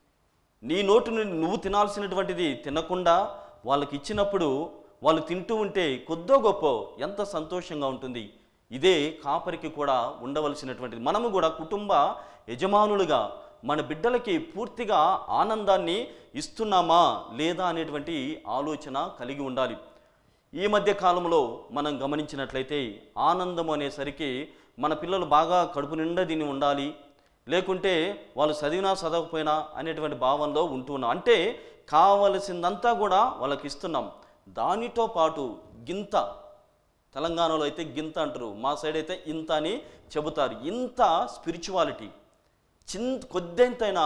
నీ నోటి నుండి నువ్వు తినాల్సినటువంటిది తినకుండా వాళ్ళకి ఇచ్చినప్పుడు వాళ్ళు తింటూ ఉంటే కొద్దో గొప్ప ఎంత సంతోషంగా ఉంటుంది ఇదే కాపరికి కూడా ఉండవలసినటువంటిది మనము కూడా కుటుంబ యజమానులుగా మన బిడ్డలకి పూర్తిగా ఆనందాన్ని ఇస్తున్నామా లేదా అనేటువంటి ఆలోచన కలిగి ఉండాలి ఈ మధ్య కాలంలో మనం గమనించినట్లయితే ఆనందం అనేసరికి మన పిల్లలు బాగా కడుపు నిండా దీన్ని ఉండాలి లేకుంటే వాళ్ళు చదివినా చదవకపోయినా అనేటువంటి భావంలో ఉంటున్నాం అంటే కావలసిందంతా కూడా వాళ్ళకి ఇస్తున్నాం దానితో పాటు గింత తెలంగాణలో అయితే గింత అంటారు మా సైడ్ అయితే ఇంత అని చెబుతారు ఇంత స్పిరిచువాలిటీ చిన్ కొద్దెంతైనా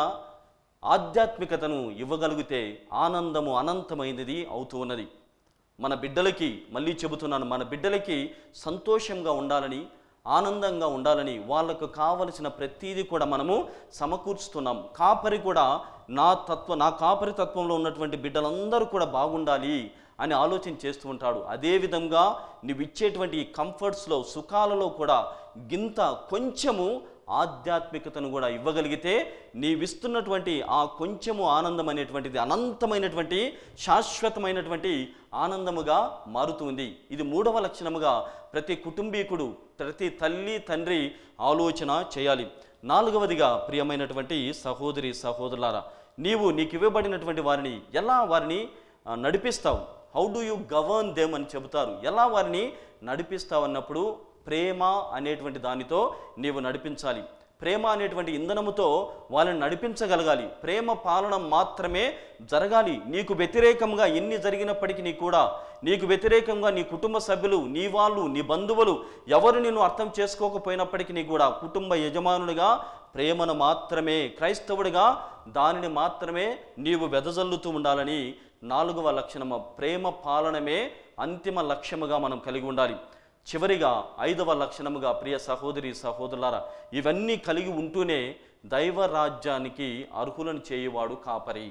ఆధ్యాత్మికతను ఇవ్వగలిగితే ఆనందము అనంతమైనది అవుతూ ఉన్నది మన బిడ్డలకి మళ్ళీ చెబుతున్నాను మన బిడ్డలకి సంతోషంగా ఉండాలని ఆనందంగా ఉండాలని వాళ్ళకు కావలసిన ప్రతీది కూడా మనము సమకూర్చుతున్నాం కాపరి కూడా నా తత్వ నా కాపరి తత్వంలో ఉన్నటువంటి బిడ్డలందరూ కూడా బాగుండాలి అని ఆలోచన చేస్తూ ఉంటాడు అదేవిధంగా నువ్వు ఇచ్చేటువంటి ఈ కంఫర్ట్స్లో సుఖాలలో కూడా గింత కొంచెము ఆధ్యాత్మికతను కూడా ఇవ్వగలిగితే నీవిస్తున్నటువంటి ఆ కొంచెము ఆనందం అనేటువంటిది అనంతమైనటువంటి శాశ్వతమైనటువంటి ఆనందముగా మారుతుంది ఇది మూడవ లక్షణముగా ప్రతి కుటుంబీకుడు ప్రతి తల్లి తండ్రి ఆలోచన చేయాలి నాలుగవదిగా ప్రియమైనటువంటి సహోదరి సహోదరులారా నీవు నీకు ఇవ్వబడినటువంటి వారిని ఎలా వారిని ఆ, నడిపిస్తావు how do you govern them అని చెబుతారు ఎలా వారిని నడిపిస్తావు అన్నప్పుడు ప్రేమ అనేటువంటి దానితో నీవు నడిపించాలి ప్రేమ అనేటువంటి ఇంధనముతో వాళ్ళని నడిపించగలగాలి ప్రేమ పాలన మాత్రమే జరగాలి నీకు వ్యతిరేకంగా ఎన్ని జరిగినప్పటికీ నీ కూడా నీకు వ్యతిరేకంగా నీ కుటుంబ సభ్యులు నీ వాళ్ళు నీ బంధువులు ఎవరు నిన్ను అర్థం చేసుకోకపోయినప్పటికీ నీ కూడా కుటుంబ యజమానునిగా ప్రేమను మాత్రమే క్రైస్తవుడిగా దానిని మాత్రమే నీవు వెదజల్లుతూ ఉండాలని నాలుగవ లక్షణము ప్రేమ పాలనమే అంతిమ లక్ష్యముగా మనం కలిగి ఉండాలి చివరిగా ఐదవ లక్షణముగా ప్రియ సహోదరి సహోదరులారా ఇవన్నీ కలిగి ఉంటూనే దైవ రాజ్యానికి అర్హులను చేయువాడు కాపరి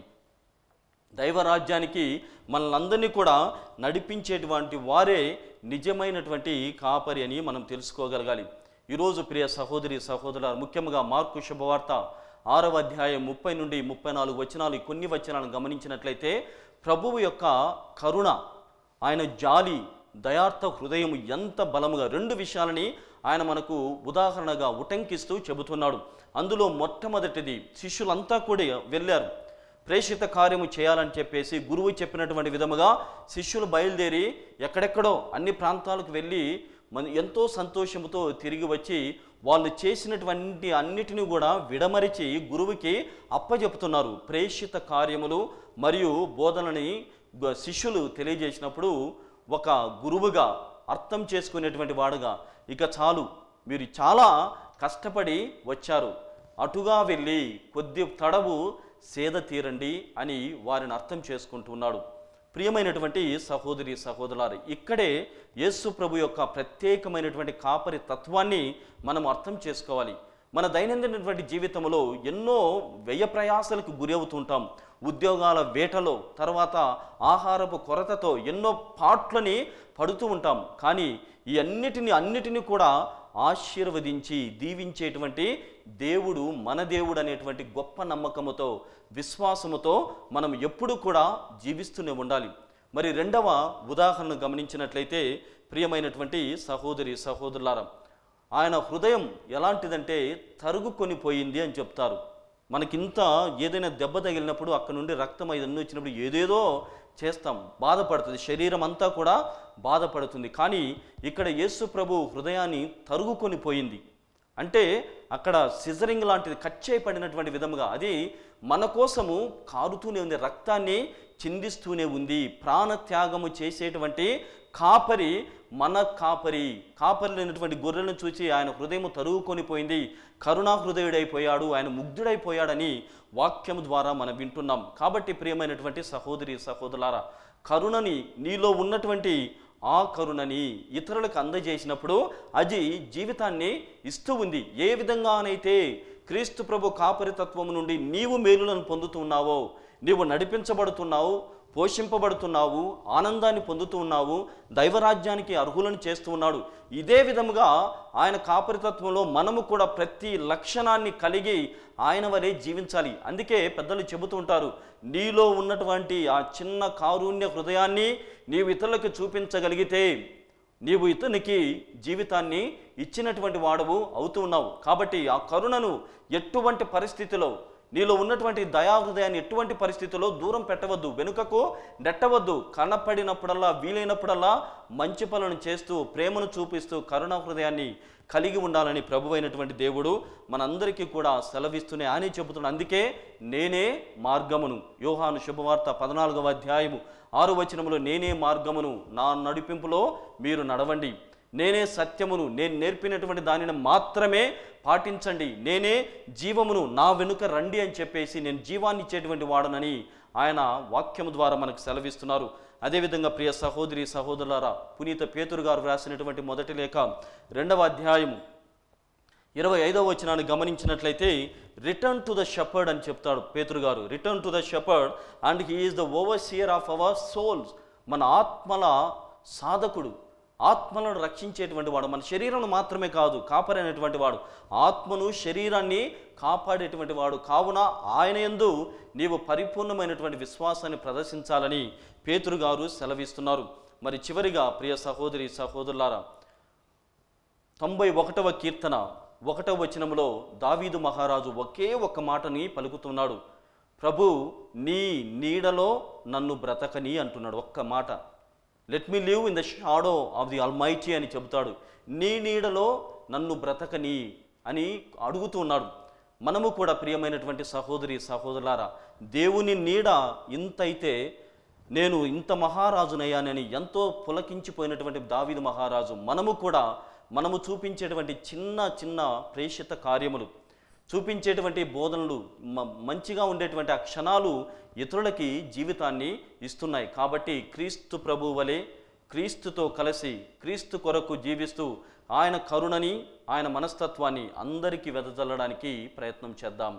దైవరాజ్యానికి మనల్ని కూడా నడిపించేటువంటి వారే నిజమైనటువంటి కాపరి అని మనం తెలుసుకోగలగాలి ఈరోజు ప్రియ సహోదరి సహోదరుల ముఖ్యంగా మార్కు శుభవార్త ఆరవ అధ్యాయం ముప్పై నుండి ముప్పై నాలుగు వచనాలు ఈ కొన్ని వచనాలను గమనించినట్లయితే ప్రభువు యొక్క కరుణ ఆయన జాలి దయార్థ హృదయం ఎంత బలముగా రెండు విషయాలని ఆయన మనకు ఉదాహరణగా ఉటంకిస్తూ చెబుతున్నాడు అందులో మొట్టమొదటిది శిష్యులంతా కూడా వెళ్ళారు ప్రేషిత కార్యము చేయాలని చెప్పేసి గురువు చెప్పినటువంటి విధముగా శిష్యులు బయలుదేరి ఎక్కడెక్కడో అన్ని ప్రాంతాలకు వెళ్ళి మన ఎంతో సంతోషంతో తిరిగి వచ్చి వాళ్ళు చేసినటువంటి అన్నిటిని కూడా విడమరిచి గురువుకి అప్పచెప్తున్నారు ప్రేషిత కార్యములు మరియు బోధనని గ- శిష్యులు తెలియజేసినప్పుడు ఒక గురువుగా అర్థం చేసుకునేటువంటి వాడుగా ఇక చాలు మీరు చాలా కష్టపడి వచ్చారు అటుగా వెళ్ళి కొద్ది తడవు సేద తీరండి అని వారిని అర్థం చేసుకుంటున్నాడు ప్రియమైనటువంటి సహోదరి సహోదరులారు ఇక్కడే యేసు ప్రభు యొక్క ప్రత్యేకమైనటువంటి కాపరి తత్వాన్ని మనం అర్థం చేసుకోవాలి మన దైనందినటువంటి జీవితంలో ఎన్నో వ్యయ ప్రయాసాలకు గురి అవుతుంటాం ఉద్యోగాల వేటలో తర్వాత ఆహారపు కొరతతో ఎన్నో పాట్లని పడుతూ ఉంటాం కానీ ఈ అన్నిటిని అన్నిటిని కూడా ఆశీర్వదించి దీవించేటువంటి దేవుడు మన దేవుడు అనేటువంటి గొప్ప నమ్మకముతో విశ్వాసముతో మనం ఎప్పుడు కూడా జీవిస్తూనే ఉండాలి మరి రెండవ ఉదాహరణ గమనించినట్లయితే ప్రియమైనటువంటి సహోదరి సహోదరులారా ఆయన హృదయం ఎలాంటిదంటే తరుగుకొని పోయింది అని చెప్తారు మనకింత ఏదైనా దెబ్బ తగిలినప్పుడు అక్కడ నుండి రక్తం అన్ని వచ్చినప్పుడు ఏదేదో చేస్తాం బాధపడుతుంది శరీరం అంతా కూడా బాధపడుతుంది కానీ ఇక్కడ యేసు ప్రభు హృదయాన్ని తరుగుకొని పోయింది అంటే అక్కడ సిజరింగ్ లాంటిది కట్ చేయబడినటువంటి విధముగా అది మన కోసము కారుతూనే ఉంది రక్తాన్ని చిందిస్తూనే ఉంది ప్రాణత్యాగము చేసేటువంటి కాపరి మన కాపరి కాపరి లేనటువంటి గొర్రెలను చూసి ఆయన హృదయం తరుగుకొని పోయింది కరుణా హృదయుడైపోయాడు ఆయన ముగ్ధుడైపోయాడని వాక్యం ద్వారా మనం వింటున్నాం కాబట్టి ప్రియమైనటువంటి సహోదరి సహోదరులారా కరుణని నీలో ఉన్నటువంటి ఆ కరుణని ఇతరులకు అందజేసినప్పుడు అది జీవితాన్ని ఇస్తూ ఉంది ఏ విధంగానైతే క్రీస్తు ప్రభు కాపరితత్వం నుండి నీవు మేలులను పొందుతున్నావో నీవు నడిపించబడుతున్నావు పోషింపబడుతున్నావు ఆనందాన్ని పొందుతూ ఉన్నావు దైవరాజ్యానికి అర్హులను చేస్తూ ఉన్నాడు ఇదే విధముగా ఆయన కాపరితత్వంలో మనము కూడా ప్రతి లక్షణాన్ని కలిగి ఆయన వలె జీవించాలి అందుకే పెద్దలు చెబుతూ ఉంటారు నీలో ఉన్నటువంటి ఆ చిన్న కారుణ్య హృదయాన్ని నీవు ఇతరులకు చూపించగలిగితే నీవు ఇతనికి జీవితాన్ని ఇచ్చినటువంటి వాడవు అవుతూ ఉన్నావు కాబట్టి ఆ కరుణను ఎటువంటి పరిస్థితిలో నీలో ఉన్నటువంటి దయాహృదయాన్ని ఎటువంటి పరిస్థితుల్లో దూరం పెట్టవద్దు వెనుకకు నెట్టవద్దు కనపడినప్పుడల్లా వీలైనప్పుడల్లా మంచి పనులను చేస్తూ ప్రేమను చూపిస్తూ కరుణ హృదయాన్ని కలిగి ఉండాలని ప్రభువైనటువంటి దేవుడు మనందరికీ కూడా సెలవిస్తూనే ఆయనే చెబుతున్నాడు అందుకే నేనే మార్గమును యోహాను శుభవార్త పద్నాలుగవ అధ్యాయము ఆరు వచనములో నేనే మార్గమును నా నడిపింపులో మీరు నడవండి నేనే సత్యమును నేను నేర్పినటువంటి దానిని మాత్రమే పాటించండి నేనే జీవమును నా వెనుక రండి అని చెప్పేసి నేను జీవాన్ని ఇచ్చేటువంటి వాడనని ఆయన వాక్యము ద్వారా మనకు సెలవిస్తున్నారు అదేవిధంగా ప్రియ సహోదరి సహోదరులారా పునీత పేతురు గారు వ్రాసినటువంటి మొదటి లేఖ రెండవ అధ్యాయము ఇరవై ఐదవ వచనాన్ని గమనించినట్లయితే రిటర్న్ టు ద షెపర్డ్ అని చెప్తాడు పేతురు garu return to the shepherd and he is the overseer of our souls మన ఆత్మల సాధకుడు ఆత్మలను రక్షించేటువంటి వాడు మన శరీరం మాత్రమే కాదు కాపాడేటువంటి వాడు ఆత్మను శరీరాన్ని కాపాడేటువంటి వాడు కావున ఆయన యందు నీవు పరిపూర్ణమైనటువంటి విశ్వాసాన్ని ప్రదర్శించాలని పేతురు గారు సెలవిస్తున్నారు మరి చివరిగా ప్రియ సహోదరి సహోదరులారా తొంభై ఒకటవ కీర్తన ఒకటవ వచనంలో దావీదు మహారాజు ఒకే ఒక్క మాటని పలుకుతున్నాడు ప్రభు నీ నీడలో నన్ను బ్రతకని అంటున్నాడు ఒక్క మాట let me live in the shadow of the Almighty అని చెబుతాడు నీ నీడలో నన్ను బ్రతకని అని అడుగుతున్నాడు మనము కూడా ప్రియమైనటువంటి సహోదరి సహోదరులారా దేవుని నీడ ఇంతైతే నేను ఇంత మహారాజునయ్యానని ఎంతో పులకించిపోయినటువంటి దావీదు మహారాజు మనము కూడా మనము చూపించేటువంటి చిన్న చిన్న ప్రేషిత కార్యములు చూపించేటువంటి బోధనలు మ- మంచిగా ఉండేటువంటి ఆ క్షణాలు ఇతరులకి జీవితాన్ని ఇస్తున్నాయి కాబట్టి క్రీస్తు ప్రభు వలె క్రీస్తుతో కలిసి క్రీస్తు కొరకు జీవిస్తూ ఆయన కరుణని ఆయన మనస్తత్వాన్ని అందరికీ వెదజల్లడానికి ప్రయత్నం చేద్దాం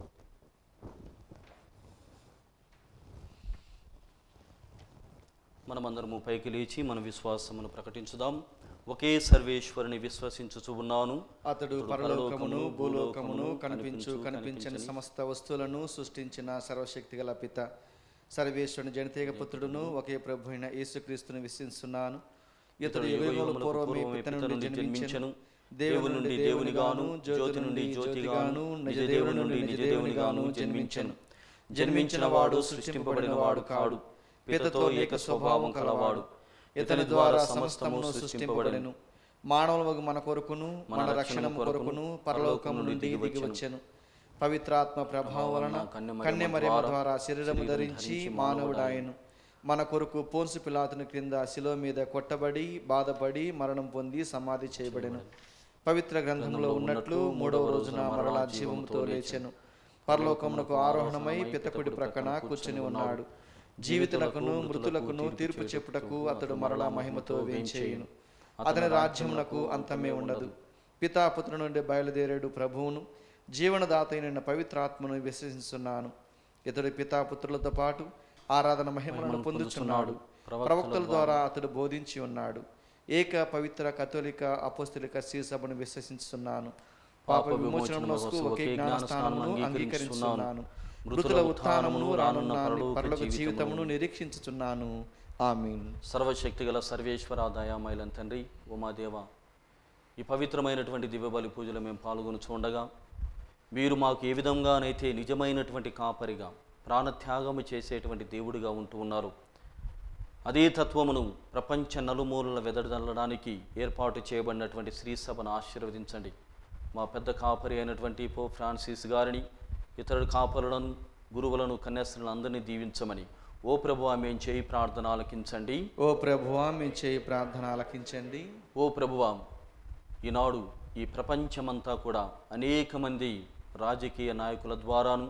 మన మనమందరము పైకి లేచి మన విశ్వాసమును ప్రకటించుదాం ఒకే సర్వేశ్వరుని విశ్వసించుచు ఉన్నాను అతడు పరలోకమును భూలోకమును కనిపించు కనిపించని సమస్త వస్తువులను సృష్టించిన సర్వశక్తి గల పిత సర్వేశ్వరుని జనతేగ పుత్రుడును ఒకే ప్రభు అయిన యేసుక్రీస్తుని విశ్వసిస్తున్నాను ఇతడు యుగముల పూర్వమే పిత నుండి జన్మించెను దేవుని నుండి దేవునిగాను జ్యోతి నుండి జ్యోతిగాను నిజ దేవుని నుండి నిజ దేవునిగాను జన్మించెను జన్మించిన వాడు సృష్టింపబడిన వాడు కాడు పితతో ఏక స్వభావం కలవాడు ఇతని ద్వారా సమస్తమును సృష్టింపబడెను మానవులకు మన కొరకును మన రక్షణ కొరకును పరలోకము నుండి దిగి వచ్చెను పవిత్రాత్మ ప్రభావం వలన కన్యమరిమ ద్వారా శరీరము ధరించి మానవుడాయను మన కొరకు పోన్సు పిలాతుని క్రింద శిలో మీద కొట్టబడి బాధపడి మరణం పొంది సమాధి చేయబడెను పవిత్ర గ్రంథంలో ఉన్నట్లు మూడవ రోజున మరలా జీవముతో లేచెను పరలోకమునకు ఆరోహణమై పితకుడి ప్రక్కన కూర్చుని ఉన్నాడు జీవితులకును మృతులకును తీర్పు చెప్పుటకు అతడు మరలా మహిమతో వేంచేయును అతని రాజ్యమునకు అంతమే ఉండదు పితాపుత్ర నుండి బయలుదేరాడు ప్రభువును జీవనదాత అయిన పవిత్రాత్మను విశ్వసిస్తున్నాను ఇతడు పితాపుత్రులతో పాటు ఆరాధన మహిమలను పొందుచున్నాడు ప్రవక్తల ద్వారా అతడు బోధించి ఉన్నాడు ఏక పవిత్ర కథోలిక అపోస్తలిక సభను విశ్వసిస్తున్నాను పాప విమోచనమునకు ఒకే జ్ఞానస్థానమును అంగీకరిస్తున్నాను మృతుల ఉత్థానమును రానున్న పరలోక జీవితమును నిరీక్షించుచున్నాను ఆమీన్ సర్వశక్తిగల సర్వేశ్వర దయామయులం తండ్రి ఉమాదేవ ఈ పవిత్రమైనటువంటి దివ్యబలి పూజలో మేము పాల్గొని చూడగా మీరు మాకు ఏ విధంగానైతే నిజమైనటువంటి కాపరిగా ప్రాణత్యాగము చేసేటువంటి దేవుడిగా ఉంటూ ఉన్నారు అదే తత్వమును ప్రపంచ నలుమూలల వెదడదల్లడానికి ఏర్పాటు చేయబడినటువంటి శ్రీ సభను ఆశీర్వదించండి మా పెద్ద కాపరి అయినటువంటి పో ఫ్రాన్సిస్ గారిని ఇతరుడు కాపరులను గురువులను కన్యాస్త్రులను అందరినీ దీవించమని ఓ ప్రభు మేము చేయి ప్రార్థన ఆలకించండి ఓ ప్రభువా మీ చేయి ప్రార్థన ఆలకించండి ఓ ప్రభువా ఈనాడు ఈ ప్రపంచమంతా కూడా అనేక మంది రాజకీయ నాయకుల ద్వారాను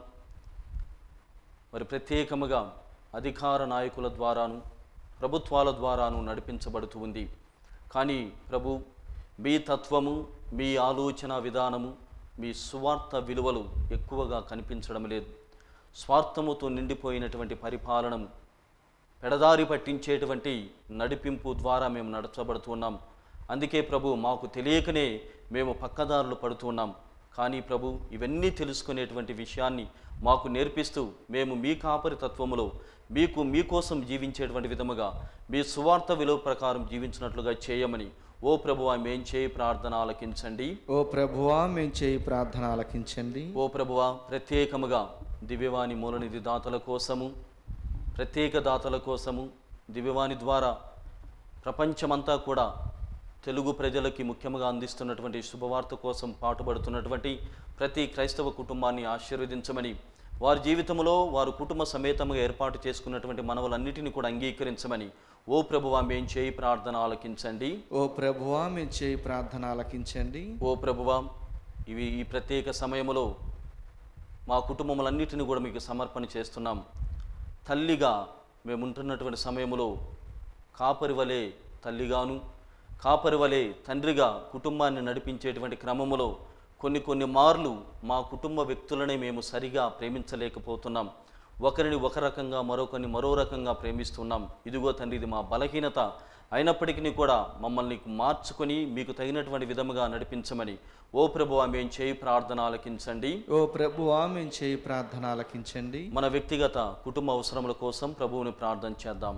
మరి ప్రత్యేకముగా అధికార నాయకుల ద్వారాను ప్రభుత్వాల ద్వారాను నడిపించబడుతూ ఉంది కానీ ప్రభు మీ తత్వము మీ ఆలోచన విధానము మీ సువార్త విలువలు ఎక్కువగా కనిపించడం లేదు స్వార్థముతో నిండిపోయినటువంటి పరిపాలనము పెడదారి పట్టించేటువంటి నడిపింపు ద్వారా మేము నడచబడుతున్నాం అందుకే ప్రభు మాకు తెలియకనే మేము పక్కదారులు పడుతున్నాం కానీ ప్రభు ఇవన్నీ తెలుసుకునేటువంటి విషయాన్ని మాకు నేర్పిస్తూ మేము మీ కాపరి తత్వములో మీకు మీకోసం జీవించేటువంటి విధముగా మీ సువార్త విలువ ప్రకారం జీవించినట్లుగా చేయమని ఓ ప్రభు మేం చేయి ప్రార్థన ఆలకించండి ఓ ప్రభువా మీ చేయి ప్రార్థన ఆలకించండి ఓ ప్రభువా ప్రత్యేకముగా దివ్యవాణి మూలనిధి దాతల కోసము ప్రత్యేక దాతల కోసము దివ్యవాణి ద్వారా ప్రపంచమంతా కూడా తెలుగు ప్రజలకి ముఖ్యంగా అందిస్తున్నటువంటి శుభవార్త కోసం పాటుపడుతున్నటువంటి ప్రతి క్రైస్తవ కుటుంబాన్ని ఆశీర్వదించమని వారి జీవితంలో వారు కుటుంబ సమేతంగా ఏర్పాటు చేసుకున్నటువంటి మనవలన్నిటిని కూడా అంగీకరించమని ఓ ప్రభువా మేం చేయి ప్రార్థన ఆలకించండి ఓ ప్రభువా మీ చేయి ప్రార్థన ఆలకించండి ఓ ప్రభువా ఇవి ఈ ప్రత్యేక సమయంలో మా కుటుంబములన్నిటిని కూడా మీకు సమర్పణ చేస్తున్నాం తల్లిగా మేము ఉంటున్నటువంటి సమయంలో కాపరి వలె తల్లిగాను కాపరి వలె తండ్రిగా కుటుంబాన్ని నడిపించేటువంటి క్రమములో కొన్ని కొన్ని మార్లు మా కుటుంబ వ్యక్తులనే మేము సరిగా ప్రేమించలేకపోతున్నాం ఒకరిని ఒక రకంగా మరొకరిని మరో రకంగా ప్రేమిస్తున్నాం ఇదిగో తండ్రి ఇది మా బలహీనత అయినప్పటికీ కూడా మమ్మల్ని మార్చుకొని మీకు తగినటువంటి విధముగా నడిపించమని ఓ ప్రభు మేము చేయి ప్రార్థన ఆలకించండి ఓ ప్రభువా మీ చేయి ప్రార్థన ఆలకించండి మన వ్యక్తిగత కుటుంబ అవసరముల కోసం ప్రభువుని ప్రార్థన చేద్దాం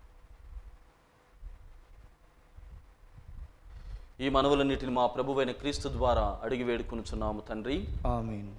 ఈ మనవులన్నిటిని మా ప్రభువైన క్రీస్తు ద్వారా అడిగి వేడుకొనుచున్నాము తండ్రి ఆమీన్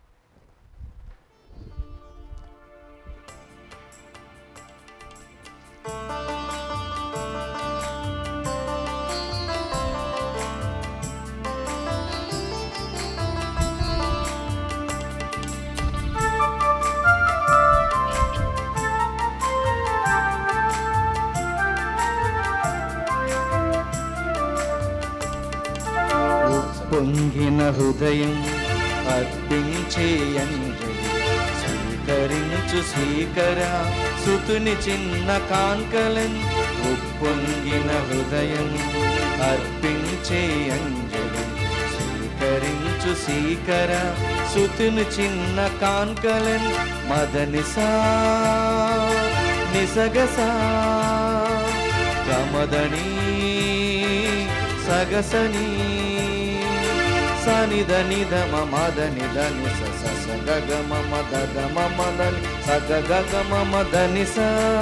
పొంగిన హృదయం అర్పించే అంజలి స్వీకరించు స్వీకర సుతుని చిన్న కాంకలన్ ఉప్పొంగిన హృదయం అర్పించే అంజలి స్వీకరించు స్వీకర సుతుని చిన్న కాంకలన్ మదనిసా నిసగసా గమదని సగసని సనిద నిద మద నిద ని స స స గ గ మ మ ద ద మ మ ద ని స గ గ గ మ మ ద ని స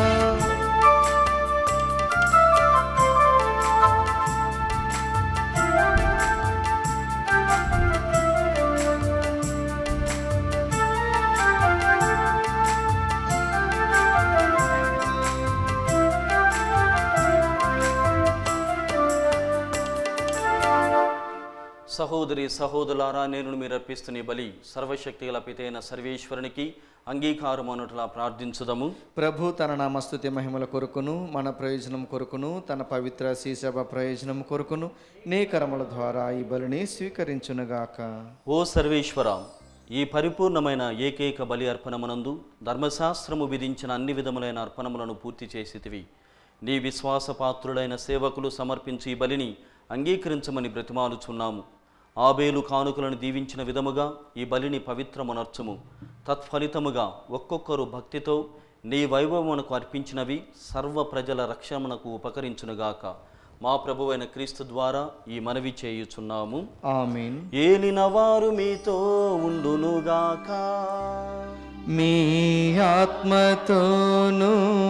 సహోదరి సహోదరులారా నేను మీరు అర్పిస్తున్న ఈ బలి సర్వశక్తి గల పితైన సర్వేశ్వరునికి అంగీకారం అనుట్లా ప్రార్థించుదము ప్రభు తన నామస్తుతి మహిమల కొరకును మన ప్రయోజనం కొరకును తన పవిత్ర శీసభ ప్రయోజనం కొరకును నీ కరముల ద్వారా ఈ బలిని స్వీకరించునుగాక ఓ సర్వేశ్వర ఈ పరిపూర్ణమైన ఏకైక బలి అర్పణమునందు ధర్మశాస్త్రము విధించిన అన్ని విధములైన అర్పణములను పూర్తి చేసితివి నీ విశ్వాసపాత్రులైన సేవకులు సమర్పించి ఈ బలిని అంగీకరించమని బ్రతిమాలుచున్నాము ఆబేలు కానుకలను దీవించిన విధముగా ఈ బలిని పవిత్రమునర్చుము తత్ఫలితముగా ఒక్కొక్కరు భక్తితో నీ వైభవమునకు అర్పించినవి సర్వ ప్రజల రక్షణకు ఉపకరించునుగాక మా ప్రభువైన క్రీస్తు ద్వారా ఈ మనవి చేయుచున్నాము ఆమీన్ ఏలిన వారు మీతో ఉండునుగాక మీ ఆత్మతోనూ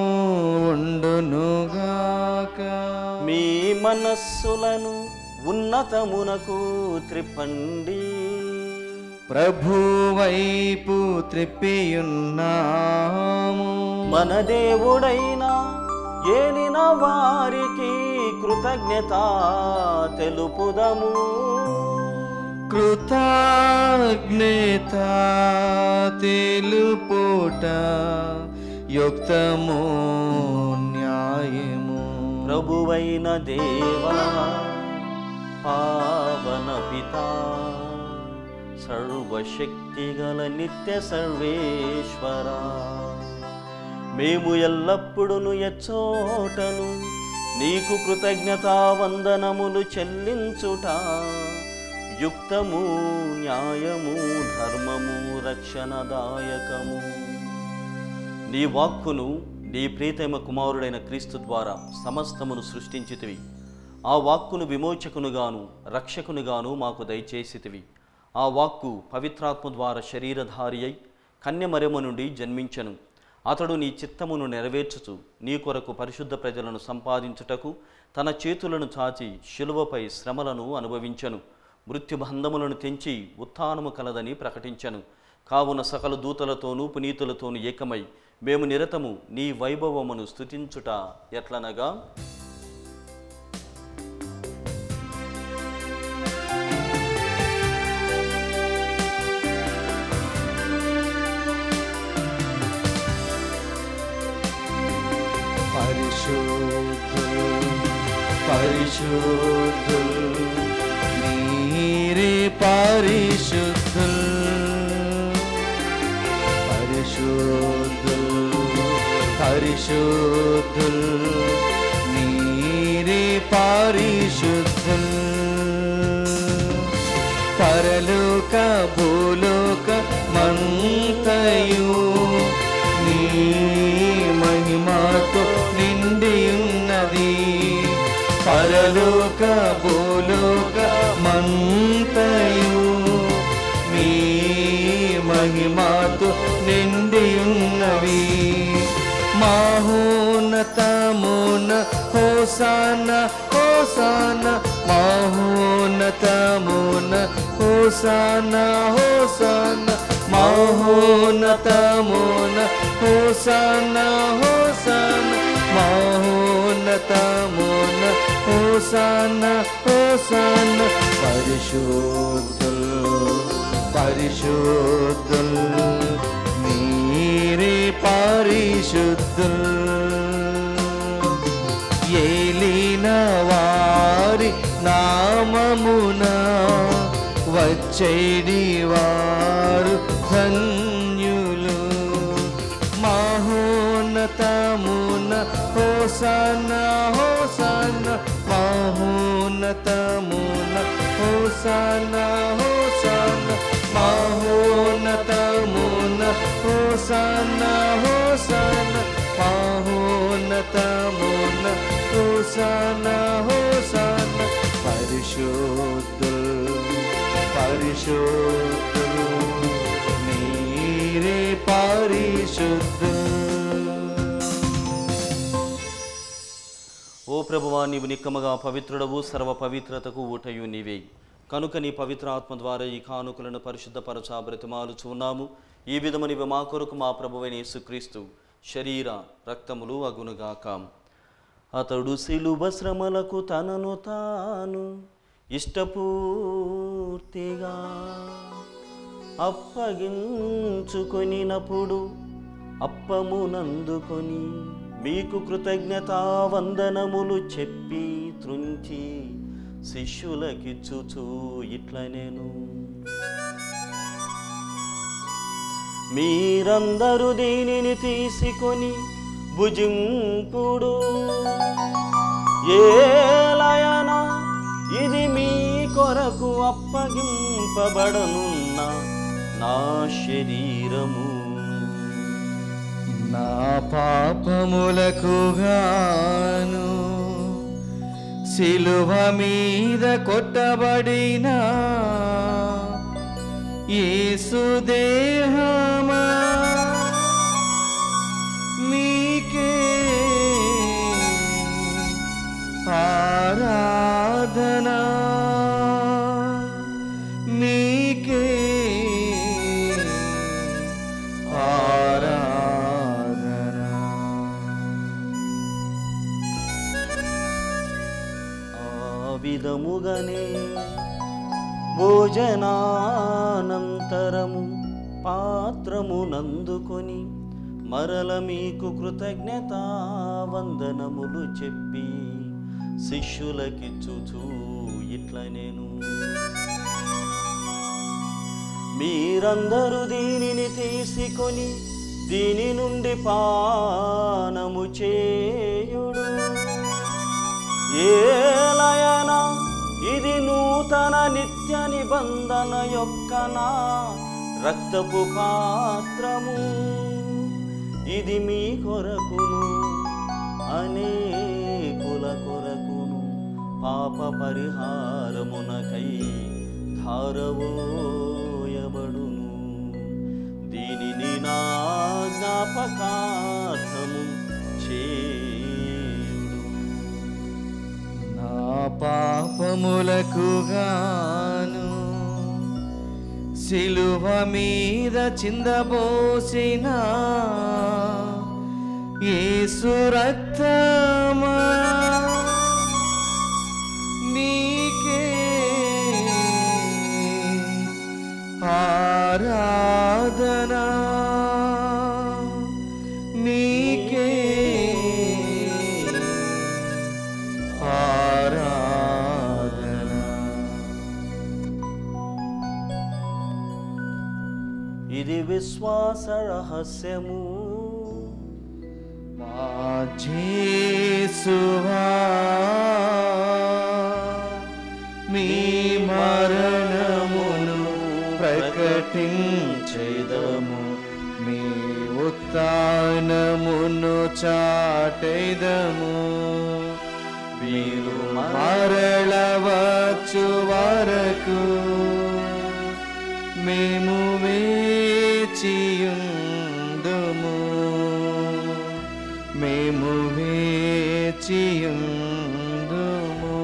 ఉండునుగాక మీ మనస్సులను ఉన్నతమునకు త్రిప్పండి ప్రభు వైపు త్రిప్పియున్నాము మన దేవుడైన ఏలిన వారికి కృతజ్ఞత తెలుపుదము కృతజ్ఞత తెలుపుట యుక్తము న్యాయము ప్రభువైన దేవా పావన పిత సర్వశక్తిగల నిత్య సర్వేశ్వర మేము ఎల్లప్పుడూ ఎచ్చోటను నీకు కృతజ్ఞతా వందనములు చెల్లించుట యుక్తము న్యాయము ధర్మము రక్షణదాయకము నీ వాక్కును నీ ప్రీతమ కుమారుడైన క్రీస్తు ద్వారా సమస్తమును సృష్టించితివి ఆ వాక్కును విమోచకునుగాను రక్షకునుగాను మాకు దయచేసితివి ఆ వాక్కు పవిత్రాత్మ ద్వారా శరీరధారి అయి కన్యమరెమ నుండి జన్మించను అతడు నీ చిత్తమును నెరవేర్చుచు నీ కొరకు పరిశుద్ధ ప్రజలను సంపాదించుటకు తన చేతులను చాచి శిలువపై శ్రమలను అనుభవించను మృత్యుబంధములను తెంచి ఉత్థానము కలదని ప్రకటించను కావున సకల దూతలతోనూ పునీతులతోనూ ఏకమై మేము నిరతము నీ వైభవమును స్తుతించుట ఎట్లనగా పరిశుద్ధులు పరిశుద్ధులు మీరే పరిశుద్ధులు పరిశుద్ధులు పరిశుద్ధులు మీరే పరిశుద్ధులు పరలోక భూలోక మంతయు నీ మహిమతో నిండి ఉన్నది పరలోక భూలోక మంతయు మీ మహిమతో నిండి ఉన్నవి మాహోన్నతమున హోసాన హోసాన మాహోన్నతమున హోసాన హోసాన మాహోన్నతమున హోసాన హోసాన మాహోన్నతమున హోసాన హోసాన పరిశుద్ధులు పరిశుద్ధులు మీరే పరిశుద్ధులు ఏలిన వారి నామమున వచ్చేడి వారు ధన్యులు మహోన్నతమున హోసన హోసన మహోన్నతమున హోసన హోసన మహోన్నతమున హోసన హోసన మహోన్నతమున హోసన హోసన హోసన పరిశుద్ధుల్ పరిశుద్ధుల్ మీరే పరిశుద్ధుల్ ఓ ప్రభువా నీవు నిక్కమగా పవిత్రుడవు సర్వ పవిత్రతకు ఊటయు నీవే కనుక నీ పవిత్ర ఆత్మ ద్వారా ఈ కానుకలను పరిశుద్ధపరచా బ్రతిమాలుచు ఉన్నాము ఈ విధమునివి మా కొరకు మా ప్రభువైన యేసుక్రీస్తు శరీర రక్తములు అగునుగాక అతడు శిలువ శ్రమలకు తనను తాను ఇష్టపూర్తిగా అప్పగించుకొనినప్పుడు అప్పమునందుకొని మీకు కృతజ్ఞతా వందనములు చెప్పి త్రుంచి శిష్యులకిచ్చుచూ ఇట్ల నేను మీరందరూ దీనిని తీసుకొని భుజింపుడు ఏలయన ఇది మీ కొరకు అప్పగింపబడనున్న నా శరీరము నా పాపములకు గాను సిలువ మీద కొట్టబడిన యేసుదేహమా మీకే ఆరాధనా మీకే ఆరాధనా ఆ విధముగానే భోజనానంతరము పాత్రమునందుకొని మరల మీకు కృతజ్ఞత వందనములు చెప్పి శిష్యులకిచ్చుచూ ఇట్ల నేను మీరందరూ దీనిని తీసుకొని దీని నుండి పానము చేయుడు ఏలయన ఇది నూతన నిత్య నిబంధన యొక్క నా రక్తపు పాత్రము ఇది మీ కొరకును అనేకుల కొరకును పాప పరిహారమునకై ధారవోయబడును దీనిని నా జ్ఞాపకార్థము చేయుడు నా పాపములకు గాను సిలువ మీద చిందబోసిన యేసు రక్తమా నీకే ఆరాధనా నీకే ఆరాధనా ఇది విశ్వాస రహస్యము మా జేసువా మీ మరణమును ప్రకటించేదము మీ ఉత్థానమును చాటెదము మీరు మరళవచ్చు వరకు మేము వేచియుందుము మేము వేచియుందుము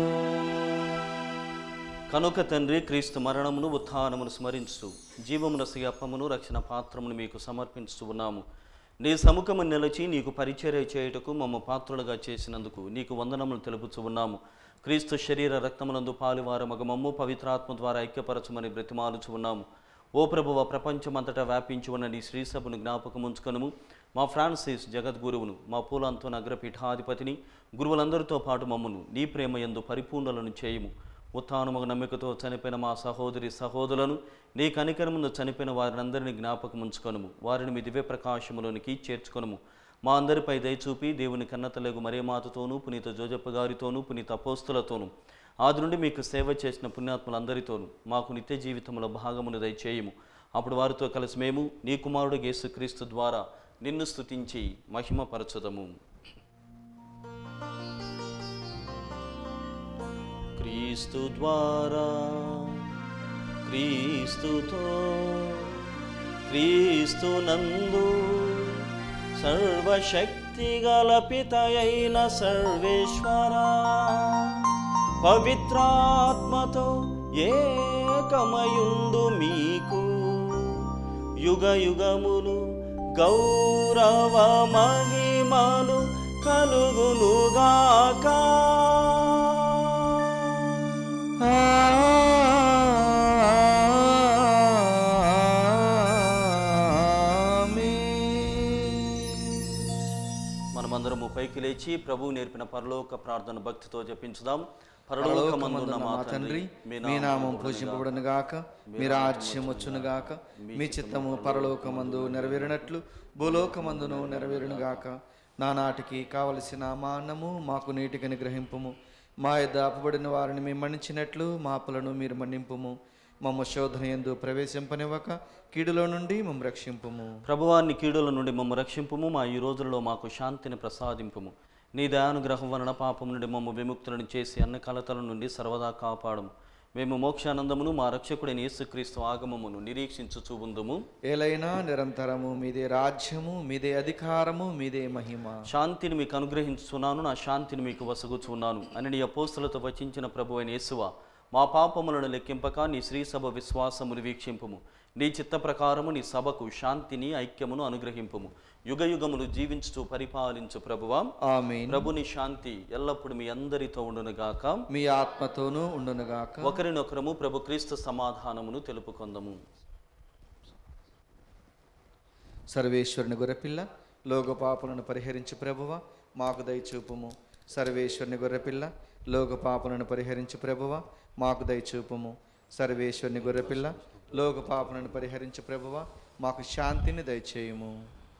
కనుక తండ్రి క్రీస్తు మరణమును ఉత్థానమును స్మరించు జీవమున అప్పమును రక్షణ పాత్రమును మీకు సమర్పించుతూ ఉన్నాము నీ సముఖము నిలిచి నీకు పరిచర్య చేయుటకు మమ్మ పాత్రులుగా చేసినందుకు నీకు వందనములు తెలుపుచూ ఉన్నాము క్రీస్తు శరీర రక్తమునందు పాలువార మగమమ్ము పవిత్రాత్మ ద్వారా ఐక్యపరచమని బ్రతిమాలుచు ఉన్నాము ఓ ప్రభువ ప్రపంచమంతటా వ్యాపించి ఉన్న నీ శ్రీసభను జ్ఞాపకం ఉంచుకొనుము మా ఫ్రాన్సిస్ జగద్గురువును మా పూలంతో నగరపీఠాధిపతిని గురువులందరితో పాటు మమ్మను నీ ప్రేమ యందు పరిపూర్ణలను చేయుము ఉత్థానముగ నమ్మికతో చనిపోయిన మా సహోదరి సహోదరులను నీ కనికరమును చనిపోయిన వారినందరినీ జ్ఞాపకం ఉంచుకొనుము వారిని మీ దివ్య ప్రకాశములోనికి చేర్చుకొనుము మా అందరిపై దయచూపి దేవుని కన్నతలగు మరేమాతతోనూ పునీత జోజప్ప గారితోనూ పునీత అపోస్తులతోనూ ఆది నుండి మీకు సేవ చేసిన పుణ్యాత్ములందరితోనూ మాకు నిత్య జీవితంలో భాగమును దయచేయము అప్పుడు వారితో కలిసి మేము నీ కుమారుడు యేసుక్రీస్తు ద్వారా నిన్ను స్తుతించి మహిమపరచుదము క్రీస్తు ద్వారా క్రీస్తుతో క్రీస్తు నందు సర్వశక్తి గల పితయైన సర్వేశ్వర పవిత్రాత్మతో ఏకమయుండు మీకు యుగ యుగములు గౌరవ మహిమలు కలుగునుగాక మనమందరము పైకి లేచి ప్రభువు నేర్పిన పరలోక ప్రార్థన భక్తితో జపించుదాం పరలోకమందున్న మా తండ్రి మీ నామం పూజింపబడును గాక మీ రాజ్యం వచ్చును గాక మీ చిత్తము పరలోకమందు నెరవేరినట్లు భూలోకమందును నెరవేరును గాక నానాటికి కావలసిన మా అన్నము మాకు నీటికి నిగ్రహింపుము మా యొద్ద అప్పబడిన వారిని మేము మన్నించినట్లు మా అప్పులను మీరు మన్నింపుము మమ్మ శోధన ఎందు ప్రవేశింపనివ్వక కీడులో నుండి మమ్మ రక్షింపుము ప్రభువాన్ని కీడుల నుండి మమ్మ రక్షింపుము మా ఈ రోజుల్లో మాకు శాంతిని ప్రసాదింపుము నీ దయానుగ్రహం వలన పాపం నుండి మమ్మ విముక్తులను చేసి అన్న కలతల నుండి సర్వదా కాపాడము మేము మోక్షానందమును మా రక్షకుడైన యేసుక్రీస్తు ఆగమమును నిరీక్షించు చూబుందుము ఏలైనా నిరంతరము మీదే రాజ్యము మీదే అధికారము మీదే మహిమ శాంతిని మీకు అనుగ్రహించున్నాను నా శాంతిని మీకు వసగుచున్నాను అని నీ అపోస్తులతో వచించిన ప్రభు అయిన యేసువ మా పాపములను లెక్కింపక నీ శ్రీ సభ విశ్వాసమును వీక్షింపుము నీ చిత్త ప్రకారము నీ సభకు శాంతిని ఐక్యమును అనుగ్రహింపుము యుగ యుగములు జీవించుచు పరిపాలించు ప్రభువా ఆమేన్ ప్రభుని శాంతి ఎల్లప్పుడు మీ అందరితో ఉండునుగాక మీ ఆత్మతోనూ ఉండునుగాక ఒకరినొకరము ప్రభు క్రీస్తు సమాధానమును తెలుపుకొందము సర్వేశ్వరుని గొర్రెపిల్ల లోక పాపలను పరిహరించి ప్రభువ మాకు దయచూపుము సర్వేశ్వరుని గొర్రెపిల్ల లోక పాపలను పరిహరించి ప్రభువ మాకు దయచూపుము సర్వేశ్వరుని గొర్రెపిల్ల లోక పాపలను పరిహరించి ప్రభువ మాకు శాంతిని దయచేయుము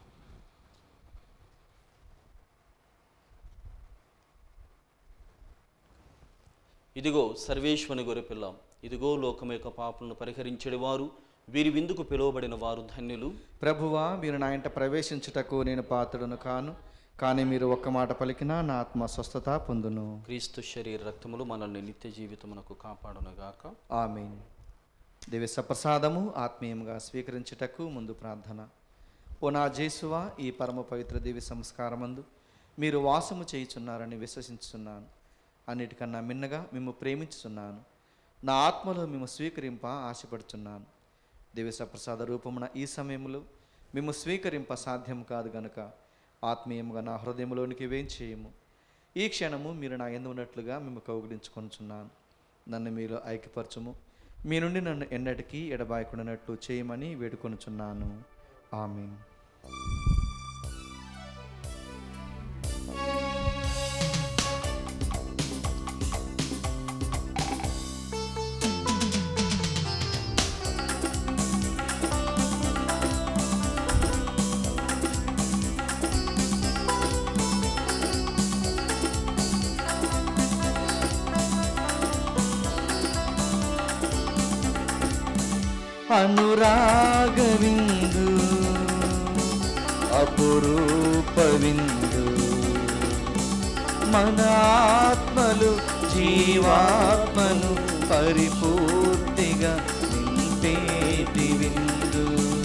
ఇదిగో సర్వేశ్వని గొర్రెపిల్ల ఇదిగో లోకం యొక్క పాపలను పరిహరించేడు వారు వీరి విందుకు పిలువబడిన వారు ధన్యులు ప్రభువా మీరు నా ఇంట ప్రవేశించుటకు నేను పాత్రుడును కాను కానీ మీరు ఒక్క మాట పలికినా నా ఆత్మ స్వస్థత పొందును క్రీస్తు శరీర రక్తములు మనల్ని నిత్య జీవితమునకు కాపాడునుగాక ఆమెన్ దివ్య సప్రసాదము ఆత్మీయంగా స్వీకరించుటకు ముందు ప్రార్థన ఓ నా జేసువా ఈ పరమ పవిత్ర దివ్య సంస్కారమందు మీరు వాసము చేయుచున్నారని విశ్వసించుచున్నాను అన్నిటికన్నా మిన్నగా మేము ప్రేమించుచున్నాను నా ఆత్మలో మేము స్వీకరింప ఆశపడుచున్నాను దివ్య సప్రసాద రూపమున ఈ సమయంలో మేము స్వీకరింప సాధ్యం కాదు గనుక ఆత్మీయముగా నా హృదయంలోనికి వేంచేయము ఈ క్షణము మీరు నా ఎందు ఉన్నట్లుగా మేము కౌగిలించుకొనుచున్నాను నన్ను మీలో ఐక్యపరచుము మీ నుండి నన్ను ఎన్నటికీ ఎడబాయకుండానట్లు చేయమని వేడుకొనుచున్నాను ఆమె అనురాగవిందు అపురూపవిందు మన ఆత్మలు జీవాత్మను పరిపూర్తిగా నింపేటి విందు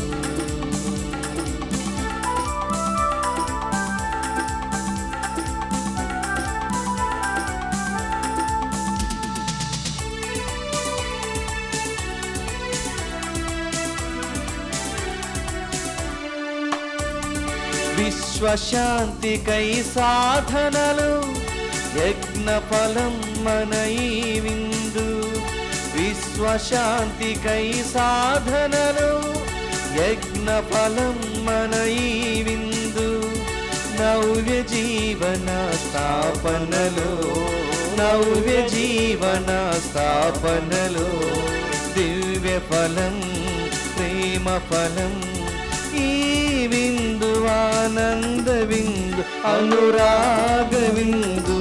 విశ్వశాంతికై సాధనలు యజ్ఞ ఫలం మన ఈ విందు విశ్వశాంతికై సాధనలు యజ్ఞ ఫలం మన ఈ విందు నవ్య జీవన స్థాపనలో నవ్య జీవన స్థాపనలో దివ్య ఫలం ప్రేమ ఫలం ఈ విందు ఆనంద విందు అనురాగ విందు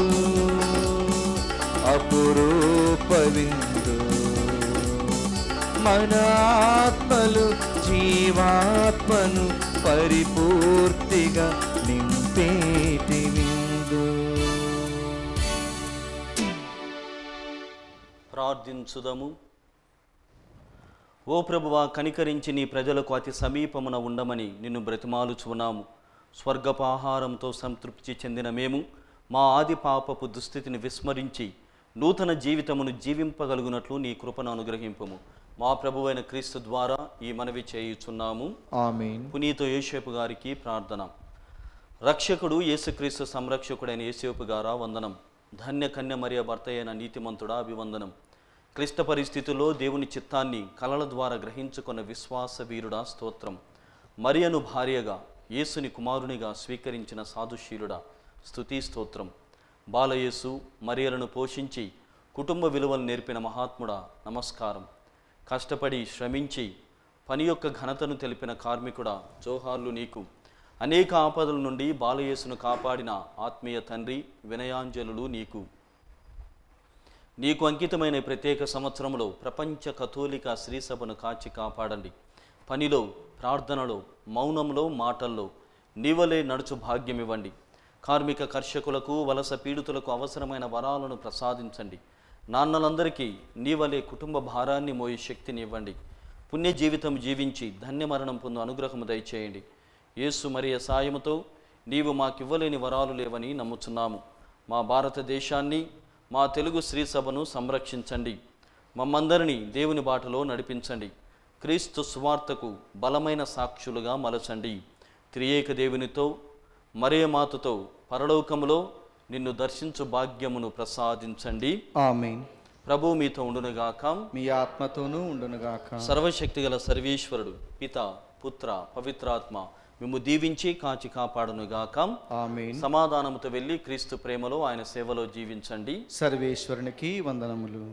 అపురూప విందు మన ఆత్మలు జీవాత్మను పరిపూర్తిగా నింపేటి విందు ప్రార్థించుదము ఓ ప్రభువా కనికరించి నీ ప్రజలకు అతి సమీపమున ఉండమని నిన్ను బ్రతిమాలుచున్నాము స్వర్గపు ఆహారంతో సంతృప్తి చెందిన మేము మా ఆది పాపపు దుస్థితిని విస్మరించి నూతన జీవితమును జీవింపగలుగునట్లు నీ కృపను అనుగ్రహింపము మా ప్రభువైన క్రీస్తు ద్వారా ఈ మనవి చేయుచున్నాము ఆమెన్ పునీత యేసేపు గారికి ప్రార్థన రక్షకుడు యేసుక్రీస్తు సంరక్షకుడైన యేసేపు గారా వందనం ధన్య కన్య మరియ భర్త అయిన నీతిమంతుడా అభివందనం క్లిష్ట పరిస్థితుల్లో దేవుని చిత్తాన్ని కలల ద్వారా గ్రహించుకున్న విశ్వాస వీరుడా స్తోత్రం మరియను భార్యగా యేసుని కుమారునిగా స్వీకరించిన సాధుశీలుడా స్తుతి స్తోత్రం బాలయేసు మరియలను పోషించి కుటుంబ విలువలు నేర్పిన మహాత్ముడా నమస్కారం కష్టపడి శ్రమించి పని యొక్క ఘనతను తెలిపిన కార్మికుడా జోహార్లు నీకు అనేక ఆపదల నుండి బాలయేసును కాపాడిన ఆత్మీయ తండ్రి వినయాంజలులు నీకు నీకు అంకితమైన ఈ ప్రత్యేక సంవత్సరంలో ప్రపంచ కథోలిక శ్రీసభను కాచి కాపాడండి పనిలో ప్రార్థనలో మౌనంలో మాటల్లో నీవలే నడుచు భాగ్యం ఇవ్వండి కార్మిక కర్షకులకు వలస పీడితులకు అవసరమైన వరాలను ప్రసాదించండి నాన్నలందరికీ నీవలే కుటుంబ భారాన్ని మోయే శక్తిని ఇవ్వండి పుణ్య జీవితం జీవించి ధన్య మరణం పొందు అనుగ్రహము దయచేయండి యేసు మరియ సాయముతో నీవు మాకివ్వలేని వరాలు లేవని నమ్ముచున్నాము మా భారతదేశాన్ని మా తెలుగు శ్రీ సభను సంరక్షించండి మమ్మందరినీ దేవుని బాటలో నడిపించండి క్రీస్తు సువార్తకు బలమైన సాక్షులుగా మలచండి త్రియేక దేవునితో మరే మాతతో పరలోకములో నిన్ను దర్శించు భాగ్యమును ప్రసాదించండి ఆమెన్ ప్రభు మీతో ఉండునుగాక మీ ఆత్మతోనూ ఉండునుగాక సర్వశక్తిగల సర్వేశ్వరుడు పిత పుత్ర పవిత్రాత్మ మేము దీవించి కాచి కాపాడునుగాక ఆమెన్ సమాధానముతో వెళ్ళి క్రీస్తు ప్రేమలో ఆయన సేవలో జీవించండి సర్వేశ్వరునికి వందనములు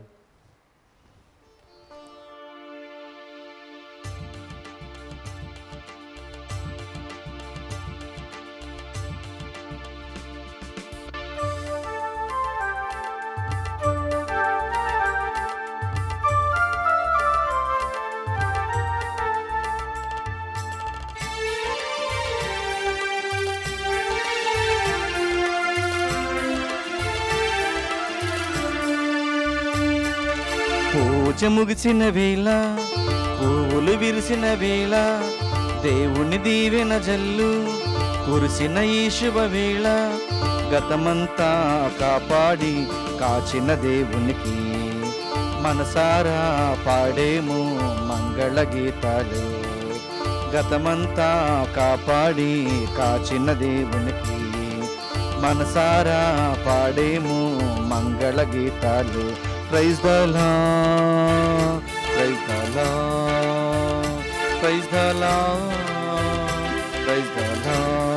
పూజ ముగిసిన వేళ పువ్వులు విరిసిన వేళ దేవుని దీవెన జల్లు కురిసిన ఈ శుభ వేళ గతమంతా కాపాడి కాచిన దేవునికి మనసారా పాడేము మంగళ గీతాలు గతమంతా కాపాడి కాచిన దేవునికి మనసారా పాడేము మంగళ గీతాలు praise the Lord praise the Lord praise the Lord praise the Lord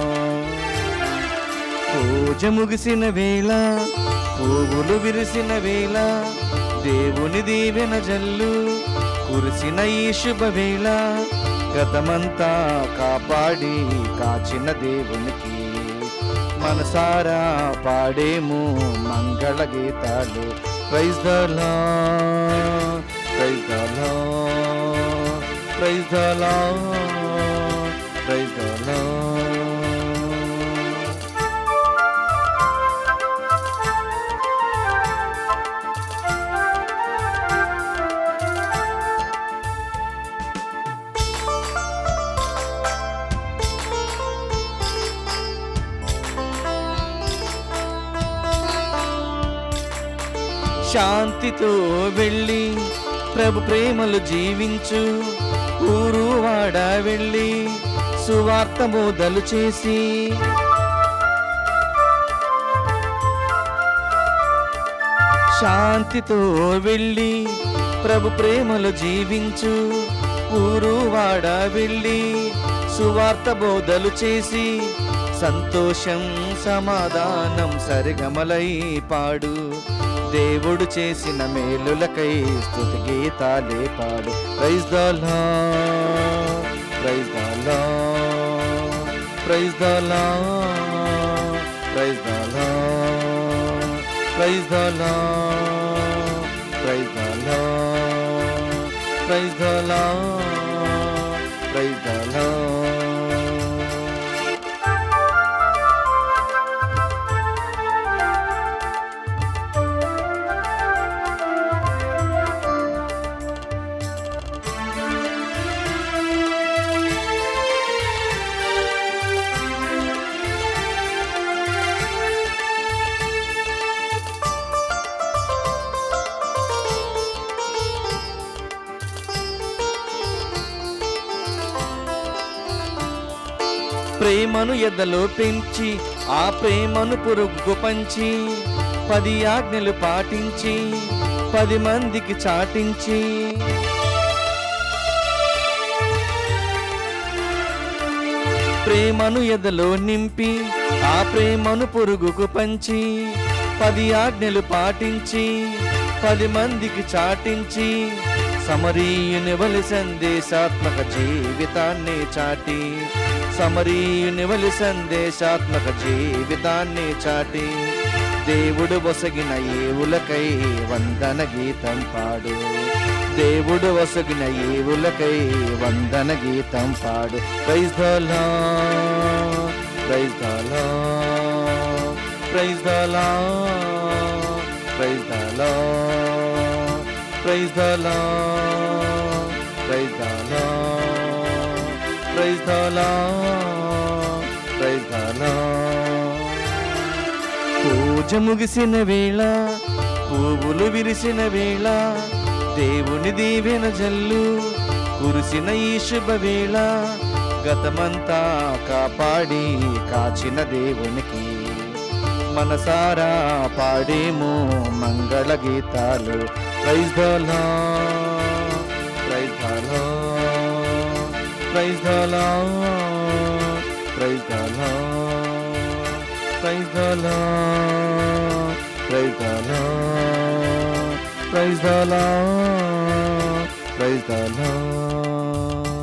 పూజ ముగిసిన వేళ పువ్వులు విరిసిన వేళ దేవుని దీవెన జల్లు కురిసిన ఈ శుభ వేళ గతమంతా కాపాడి కాచిన దేవునికి మనసారా పాడేము మంగళ గీతాలు praise the Lord praise the Lord praise the Lord praise the Lord శాంతితో వెళ్ళి ప్రభు ప్రేమలు జీవించు ఊరు వాడ వెళ్ళి సువార్త బోధలు చేసి శాంతితో వెళ్ళి ప్రభు ప్రేమలు జీవించు ఊరు వాడ వెళ్ళి సువార్త బోధలు చేసి సంతోషం సమాధానం సరిగమలై పాడు దేవుడు చేసిన మేలులకై స్తుతి గీతాలే పాడు praise the Lord praise the Lord praise the Lord praise the Lord praise the Lord praise the Lord praise the Lord praise the Lord ప్రేమను ఎదలో పెంచి ఆ ప్రేమను పురుగు పంచి పది ఆజ్ఞలు పాటించి పది మందికి చాటించి ప్రేమను ఎదలో నింపి ఆ ప్రేమను పురుగుకు పంచి పది ఆజ్ఞలు పాటించి పది మందికి చాటించి సమరీయుని వలి సందేశాత్మక జీవితాన్ని చాటి సమరీయుని వలి సందేశాత్మక జీవితాన్ని చాటి దేవుడు వసగిన ఏవులకై వందన గీతం పాడు దేవుడు వసగిన ఏవులకై వందన గీతం పాడు praise the praise the praise the praise the praise the praise the praise the praise the పూజ ముగిసిన వేళ పువ్వులు విరిసిన వేళ దేవుని దీవెన జల్లు కురిసిన ఈ శుభవేళ గతమంతా కాపాడి కాచిన దేవునికి మనసారా పాడేమో మంగళ గీతాలు praise the Lord praise the Lord praise the Lord praise the Lord praise the Lord praise the Lord praise the Lord praise ధలా